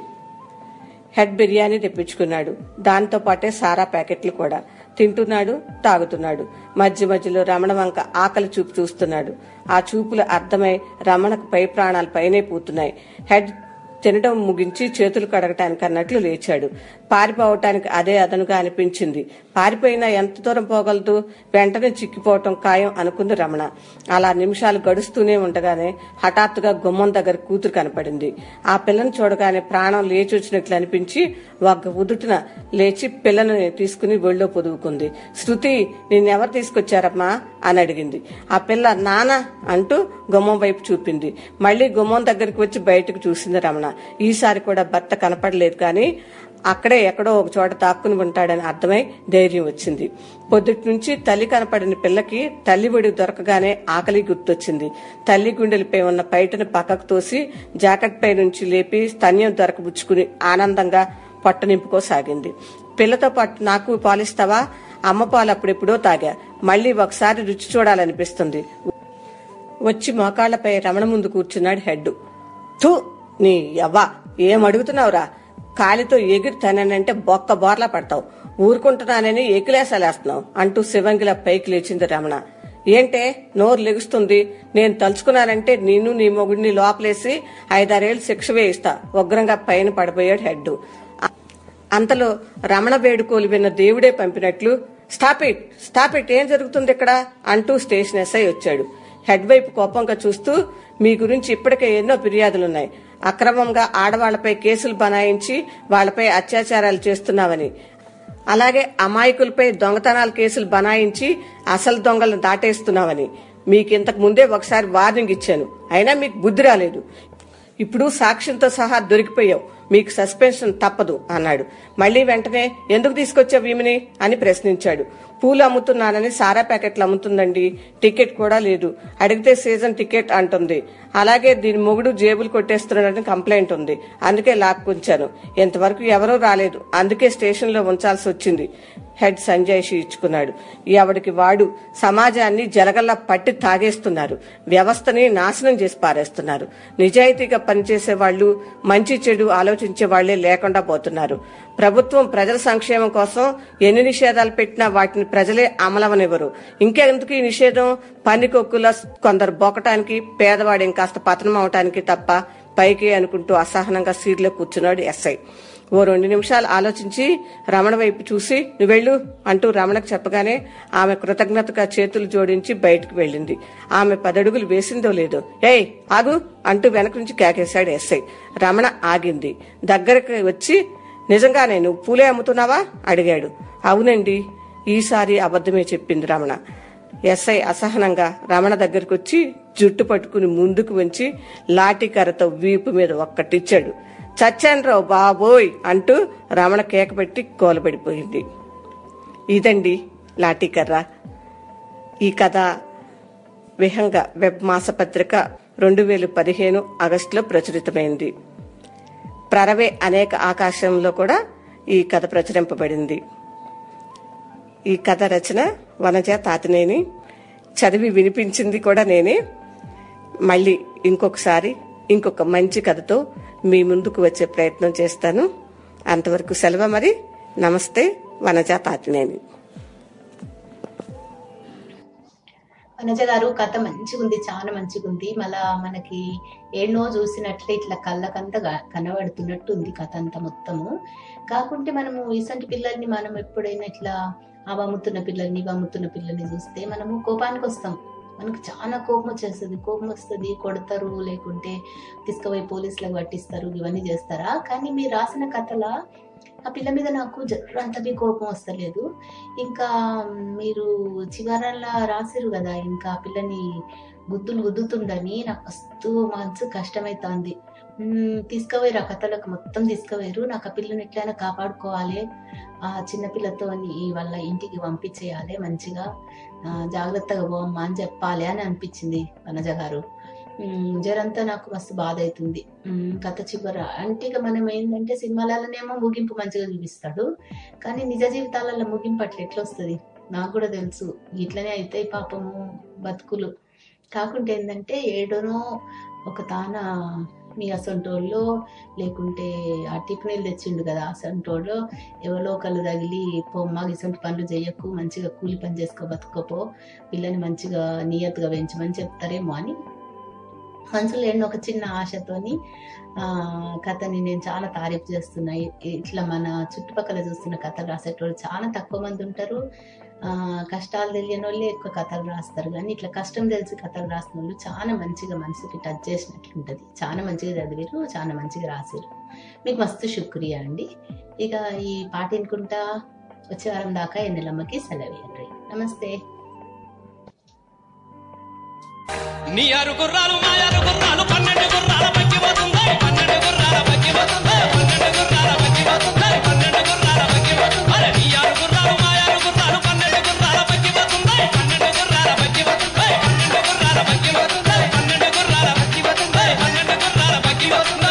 హెడ్ బిర్యానీ తెప్పించుకున్నాడు దాంతో పాటే సారా ప్యాకెట్లు కూడా తింటున్నాడు తాగుతున్నాడు మధ్య మధ్యలో రమణ వంక ఆకలి చూపు చూస్తున్నాడు ఆ చూపులు అర్థమై రమణకు పై ప్రాణాలు పైనే పూతున్నాయి హెడ్ తినడం ముగించి చేతులు కడగటానికి అన్నట్లు లేచాడు పారిపోవటానికి అదే అదనుగా అనిపించింది పారిపోయినా ఎంత దూరం పోగలదు వెంటనే చిక్కిపోవటం ఖాయం అనుకుంది రమణ అలా నిమిషాలు గడుస్తూనే ఉండగానే హఠాత్తుగా గుమ్మం దగ్గర కూతురు కనపడింది ఆ పిల్లని చూడగానే ప్రాణం లేచి వచ్చినట్లు అనిపించి ఒక ఉదుటిన లేచి పిల్లని తీసుకుని ఒళ్ళో పొదువుకుంది శృతి నిన్నెవరు తీసుకొచ్చారమ్మా అని అడిగింది ఆ పిల్ల నానా అంటూ గుమ్మం వైపు చూపింది మళ్లీ గుమ్మం దగ్గరికి వచ్చి బయటకు చూసింది రమణ ఈసారి కూడా భర్త కనపడలేదు కానీ అక్కడే ఎక్కడో ఒక చోట తాక్కుని ఉంటాడని అర్థమై ధైర్యం వచ్చింది పొద్దుటి నుంచి తల్లి కనపడిన పిల్లకి తల్లి ఒడి దొరకగానే ఆకలి గుర్తొచ్చింది తల్లి గుండెలపై ఉన్న పైటను పక్కకు తోసి జాకెట్ పై నుంచి లేపి స్తన్యం దొరకబుచ్చుకుని ఆనందంగా పొట్ట నింపుకోసాగింది పిల్లతో పాటు నాకు పాలిస్తావా అమ్మ పాలు అప్పుడెప్పుడో తాగా మళ్ళీ ఒకసారి రుచి చూడాలనిపిస్తుంది వచ్చి మోకాళ్లపై రమణ ముందు కూర్చున్నాడు హెడ్ థూ నీ యవ్వా ఏం అడుగుతున్నావురా కాలితో ఎగిరి తనంటే బొక్క బోర్లా పడతావు ఊరుకుంటున్నానని ఎకిలేసలేస్తున్నావు అంటూ శివంగిల పైకి లేచింది రమణ ఏంటే నోరు లెగుస్తుంది నేను తలుచుకున్నానంటే నిన్ను నీ మొగుడిని లోపలేసి ఐదారేళ్లు శిక్ష వేయిస్తా ఉగ్రంగా పైన పడిపోయాడు హెడ్ అంతలో రమణ వేడుకోలు విన్న దేవుడే పంపినట్లు స్టాప్ ఇట్ స్టాప్ ఇట్ ఏం జరుగుతుంది ఇక్కడ అంటూ స్టేషన్ ఎస్ఐ వచ్చాడు హెడ్ వైపు కోపంగా చూస్తూ మీ గురించి ఇప్పటికే ఎన్నో ఫిర్యాదులున్నాయి అక్రమంగా ఆడవాళ్లపై కేసులు బనాయించి వాళ్లపై అత్యాచారాలు చేస్తున్నావని అలాగే అమాయకులపై దొంగతనాల కేసులు బనాయించి అసలు దొంగలను దాటేస్తున్నావని మీకు ఇంతకు ముందే ఒకసారి వార్నింగ్ ఇచ్చాను అయినా మీకు బుద్ధి రాలేదు ఇప్పుడు సాక్ష్యంతో సహా దొరికిపోయావు మీకు సస్పెన్షన్ తప్పదు అన్నాడు మళ్ళీ వెంటనే ఎందుకు తీసుకొచ్చావు ఈమెని అని ప్రశ్నించాడు పూలు అమ్ముతున్నానని సారా ప్యాకెట్లు అమ్ముతుందండి టికెట్ కూడా లేదు అడిగితే సీజన్ టికెట్ అంటుంది అలాగే దీని మొగుడు జేబులు కొట్టేస్తున్నాడని కంప్లైంట్ ఉంది అందుకే లాక్కుంచాను ఇంతవరకు ఎవరూ రాలేదు అందుకే స్టేషన్లో ఉంచాల్సి వచ్చింది హెడ్ సంజయ్ ఇచ్చుకున్నాడు ఎవడికి వాడు సమాజాన్ని జలగల్లా పట్టి తాగేస్తున్నారు వ్యవస్థని నాశనం చేసి పారేస్తున్నారు నిజాయితీగా పనిచేసే వాళ్ళు మంచి చెడు ఆలోచించే వాళ్లే లేకుండా పోతున్నారు ప్రభుత్వం ప్రజల సంక్షేమం కోసం ఎన్ని నిషేధాలు పెట్టినా వాటిని ప్రజలే అమలవనివ్వరు ఇంకెందుకు ఈ నిషేధం పనికొక్కుల కొందరు బొక్కటానికి పేదవాడు ఇంకాస్త పతనం అవటానికి తప్ప పైకి అనుకుంటూ అసహనంగా సీట్లో కూర్చున్నాడు ఎస్ఐ ఓ రెండు నిమిషాలు ఆలోచించి రమణ వైపు చూసి నువ్వెళ్ళు అంటూ రమణకు చెప్పగానే ఆమె కృతజ్ఞతగా చేతులు జోడించి బయటకు వెళ్ళింది ఆమె పదడుగులు వేసిందో లేదో ఏయ్ ఆగు అంటూ వెనక నుంచి కేకేశాడు ఎస్ఐ రమణ ఆగింది దగ్గరకు వచ్చి నిజంగానే నువ్వు పూలే అమ్ముతున్నావా అడిగాడు అవునండి ఈసారి అబద్ధమే చెప్పింది రమణ ఎస్ఐ అసహనంగా రమణ దగ్గరకు వచ్చి జుట్టు పట్టుకుని ముందుకు వంచి లాఠీకర్రతో వీపు మీద ఒక్కటిచ్చాడు చచ్చాన్రావు బాబోయ్ అంటూ రమణ కేక పెట్టి కోలబడిపోయింది ఇదండి లాఠీకర్ర ఈ కథ విహంగ వెబ్ మాసపత్రిక రెండు వేల పదిహేను ఆగస్టులో ప్రచురితమైంది ప్రరవే అనేక ఆకాశంలో కూడా ఈ కథ ప్రచురింపబడింది ఈ కథ రచన వనజ తాతినేని చదివి వినిపించింది కూడా నేనే మళ్ళీ ఇంకొకసారి ఇంకొక మంచి కథతో మీ ముందుకు వచ్చే ప్రయత్నం చేస్తాను అంతవరకు సెలవు మరి నమస్తే వనజ తాతినేని వనజ గారు కథ మంచిగా ఉంది చాలా మంచిగా ఉంది మళ్ళా మనకి ఎన్నో చూసినట్లే ఇట్లా కళ్ళకంతా గా- కనబడుతున్నట్టు ఉంది కథ అంతా మొత్తము కాకుంటే మనము ఇసంటి పిల్లల్ని మనం ఎప్పుడైనా ఇట్లా ఆ అమ్ముతున్న పిల్లల్ని ఇవి అమ్ముతున్న పిల్లల్ని చూస్తే మనము కోపానికి వస్తాం మనకు చాలా కోపం వచ్చేస్తుంది కోపం వస్తుంది కొడతారు లేకుంటే తీసుకుపోయి పోలీసులకు పట్టిస్తారు ఇవన్నీ చేస్తారా కానీ మీరు రాసిన కథల ఆ పిల్ల మీద నాకు జర్రంత బి కోపం వస్తలేదు ఇంకా మీరు చివరల్లా రాసిరు కదా ఇంకా ఆ పిల్లని గుద్దులు గుద్దుతుండని నాకు మస్తు మనసు కష్టమైతోంది మ్మ్, తీసుకుపోయారు ఆ కథలకు మొత్తం తీసుకుపోయారు నాకు ఆ పిల్లని ఎట్లయినా కాపాడుకోవాలి ఆ చిన్న పిల్లతో వాళ్ళ ఇంటికి పంపించేయాలి మంచిగా ఆ, జాగ్రత్తగా పోమ్మా అని చెప్పాలి అని అనిపించింది వనజ గారు మ్మ్, జరంతా నాకు మస్తు బాధ అవుతుంది మ్మ్, కథ చివర అంటే ఇక మనం ఏంటంటే సినిమాలలోనేమో ముగింపు మంచిగా చూపిస్తాడు కానీ నిజ జీవితాలలో ముగింపు అట్లా ఎట్లా వస్తుంది నాకు కూడా తెలుసు ఇట్లనే అయితే పాపము బతుకులు కాకుంటే ఏంటంటే ఏడోనో ఒక తాన మీ అసంటోళ్ళు లేకుంటే ఆ టిఫిన్లు తెచ్చిండు కదా అసంటోళ్ళు ఎవరో ఒకళ్ళు తగిలి పొమ్మ ఇసంటి పనులు చేయకు మంచిగా కూలి పని చేసుకో బతుకోపో పిల్లని మంచిగా నియత్గా పెంచమని చెప్తారేమో అని మనసులో ఎన్నో ఒక చిన్న ఆశతోని ఆ కథని నేను చాలా తారీఫ్ చేస్తున్నా ఇ- ఇట్లా మన చుట్టుపక్కల చూస్తున్న కథలు రాసేటోళ్ళు చాలా తక్కువ మంది ఉంటారు ఆ కష్టాలు తెలియని వాళ్ళే ఎక్కువ కథలు రాస్తారు కానీ ఇట్లా కష్టం తెలిసి కథలు రాసిన వాళ్ళు చాలా మంచిగా మనసుకి టచ్ చేసినట్లు ఉంటది చాలా మంచిగా చదివారు చాలా మంచిగా రాశారు మీకు మస్తు శుక్రియా అండి ఇక ఈ పాట వినుకుంటా వచ్చే వారం దాకా ఎన్నెలమ్మకి సెలవేయండి నమస్తే నీ ఆరు గుర్రాలు మా ఆరు గుర్రాలు పన్నెండు గుర్రాల పక్కి పోతుంది పన్నెండు గుర్రాల పక్కి పోతుంది పన్నెండు గుర్రాల పక్కి పోతుంది పన్నెండు గుర్రాల పక్కి పోతుంది అరే నీ ఆరు గుర్రాలు మా ఆరు గుర్రాలు పన్నెండు గుర్రాల పక్కి పోతుంది పన్నెండు గుర్రాల పక్కి పోతుంది పన్నెండు గుర్రాల పక్కి పోతుంది పన్నెండు గుర్రాల పక్కి పోతుంది పన్నెండు గుర్రాల పక్కి పోతుంది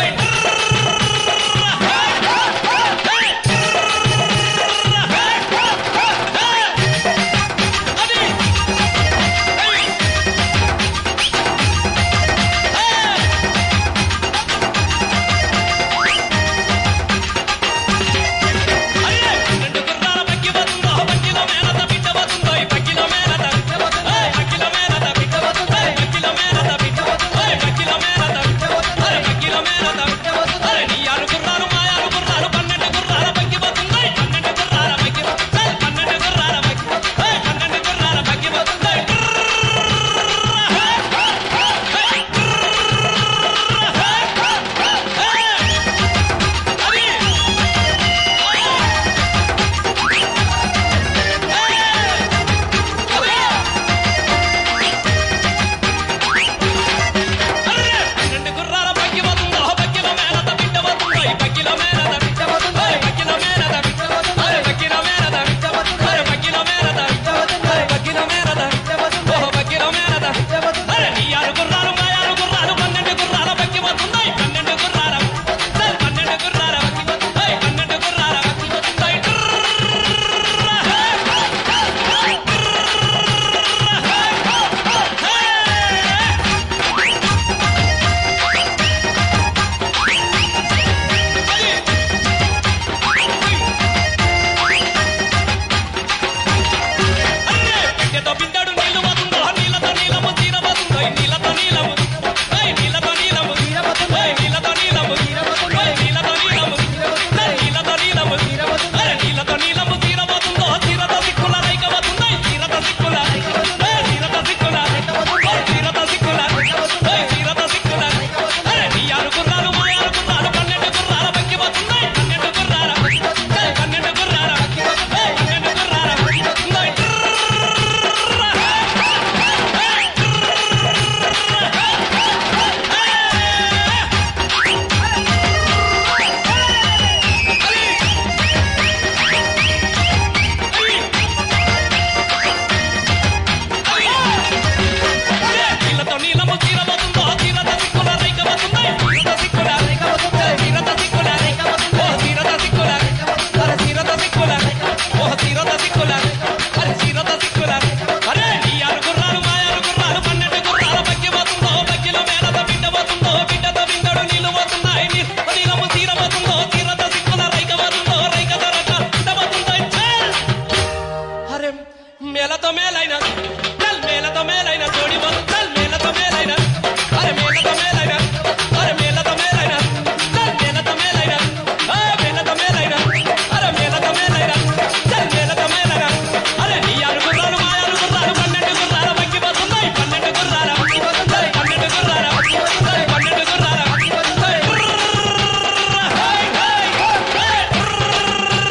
మేలతో మేలైన చల్ మేలతో మేలైన జోడి బతు చల్ మేలతో మేలైన అరే మేలతో మేలైన అరే మేలతో మేలైన చల్ మేలతో మేలైన ఏ మేలతో మేలైన అరే మేలతో మేలైన చల్ మేలతో మేలైన అరే నీ ఆరు గుర్రాలు మా ఆరు గుర్రాలు పన్నెండు గుర్రాల మగ్గిపోతున్నాయి పన్నెండు గుర్రాల మగ్గిపోతున్నాయి పన్నెండు గుర్రాల మగ్గిపోతున్నాయి పన్నెండు గుర్రాల మగ్గిపోతున్నాయి హై హై హై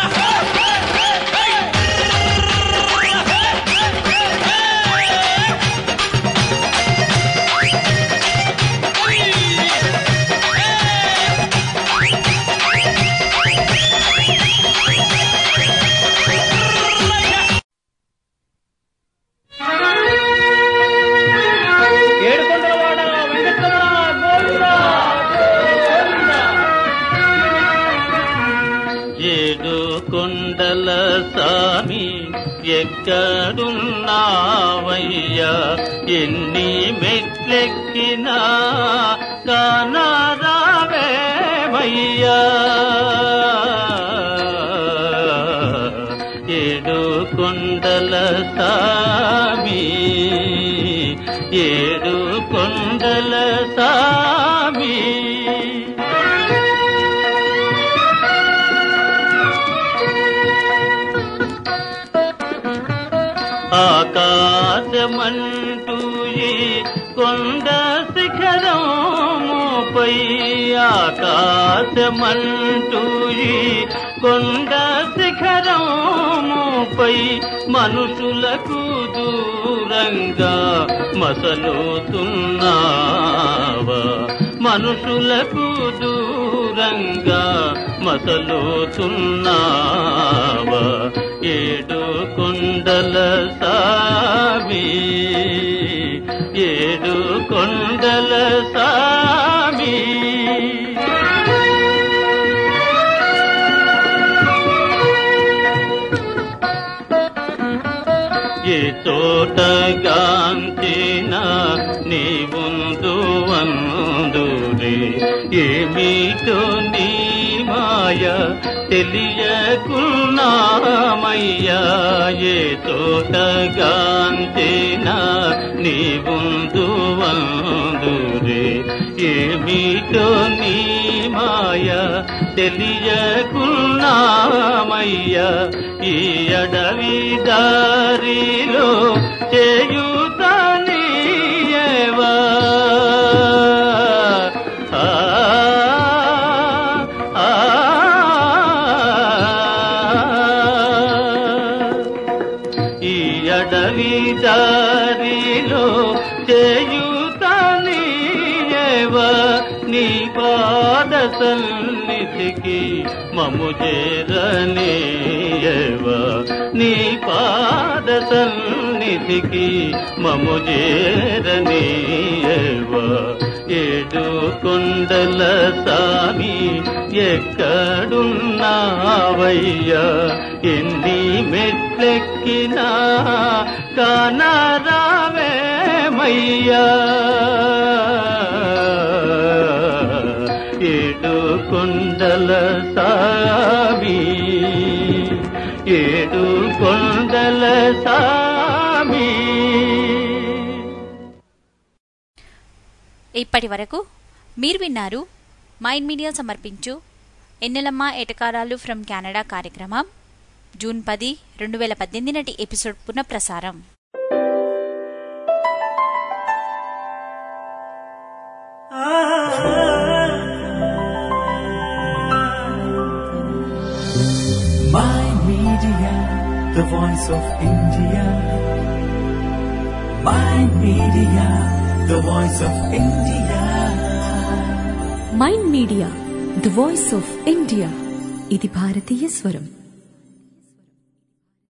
ఏడుకొండలవాడ వెంకటరమణ గోవిందా ఏడు కొండల సామి ఎక్కడున్నావయ్యా ఎన్ని మెట్లెక్కినా కానరావేమయ్యా ఏడు కొండల సామి ఏడు కొండల సామి ఆకాశమంటూ ఈ కొండ శిఖరముపై ఆకాశమంటూ ఈ కొండ శిఖరముపై మనుషులకు దూరంగా మసలుతున్నావా మనుషులకు దూరంగా మసలుతున్నావా ఏడు కొండల సామి ఏడు కొండల సామి ఏ చోట గాంచిన నీ ముందు వందురే ఏమిటో నీ మాయ తెలియకున్నామయ్యా ఏ చోట గాంచిన నీ ముందు వందురే ఏమిటో నీ మాయ తెలియకున్నామయ్యా ఈ అడవి దారిలో చేయుతనీయవా ఆ, ఆ, ఈ అడవి దారిలో చేయుతనీయవా నీ పాద సన్నిధికి మము చేరనీయవా నీ పాద సన్నిధికి మము చేరనీయవా ఏడు కొండల సామి ఎక్కడున్నావయ్యా ఎన్ని మెట్లెక్కినా కానరావేమయ్యా ఏడు కొండల సామి ఏడు కొండల సామి ఇప్పటి వరకు మీరు విన్నారు మైండ్ మీడియా సమర్పించు ఎన్నెలమ్మ ఎటకారాలు ఫ్రమ్ కెనడా కార్యక్రమం జూన్ పది రెండు వేల పద్దెనిమిది నాటి ఎపిసోడ్ పునఃప్రసారం Mind Media, the voice of India. Mind Media, the voice of India. Mind media the voice of India ఇది భారతీయ స్వరం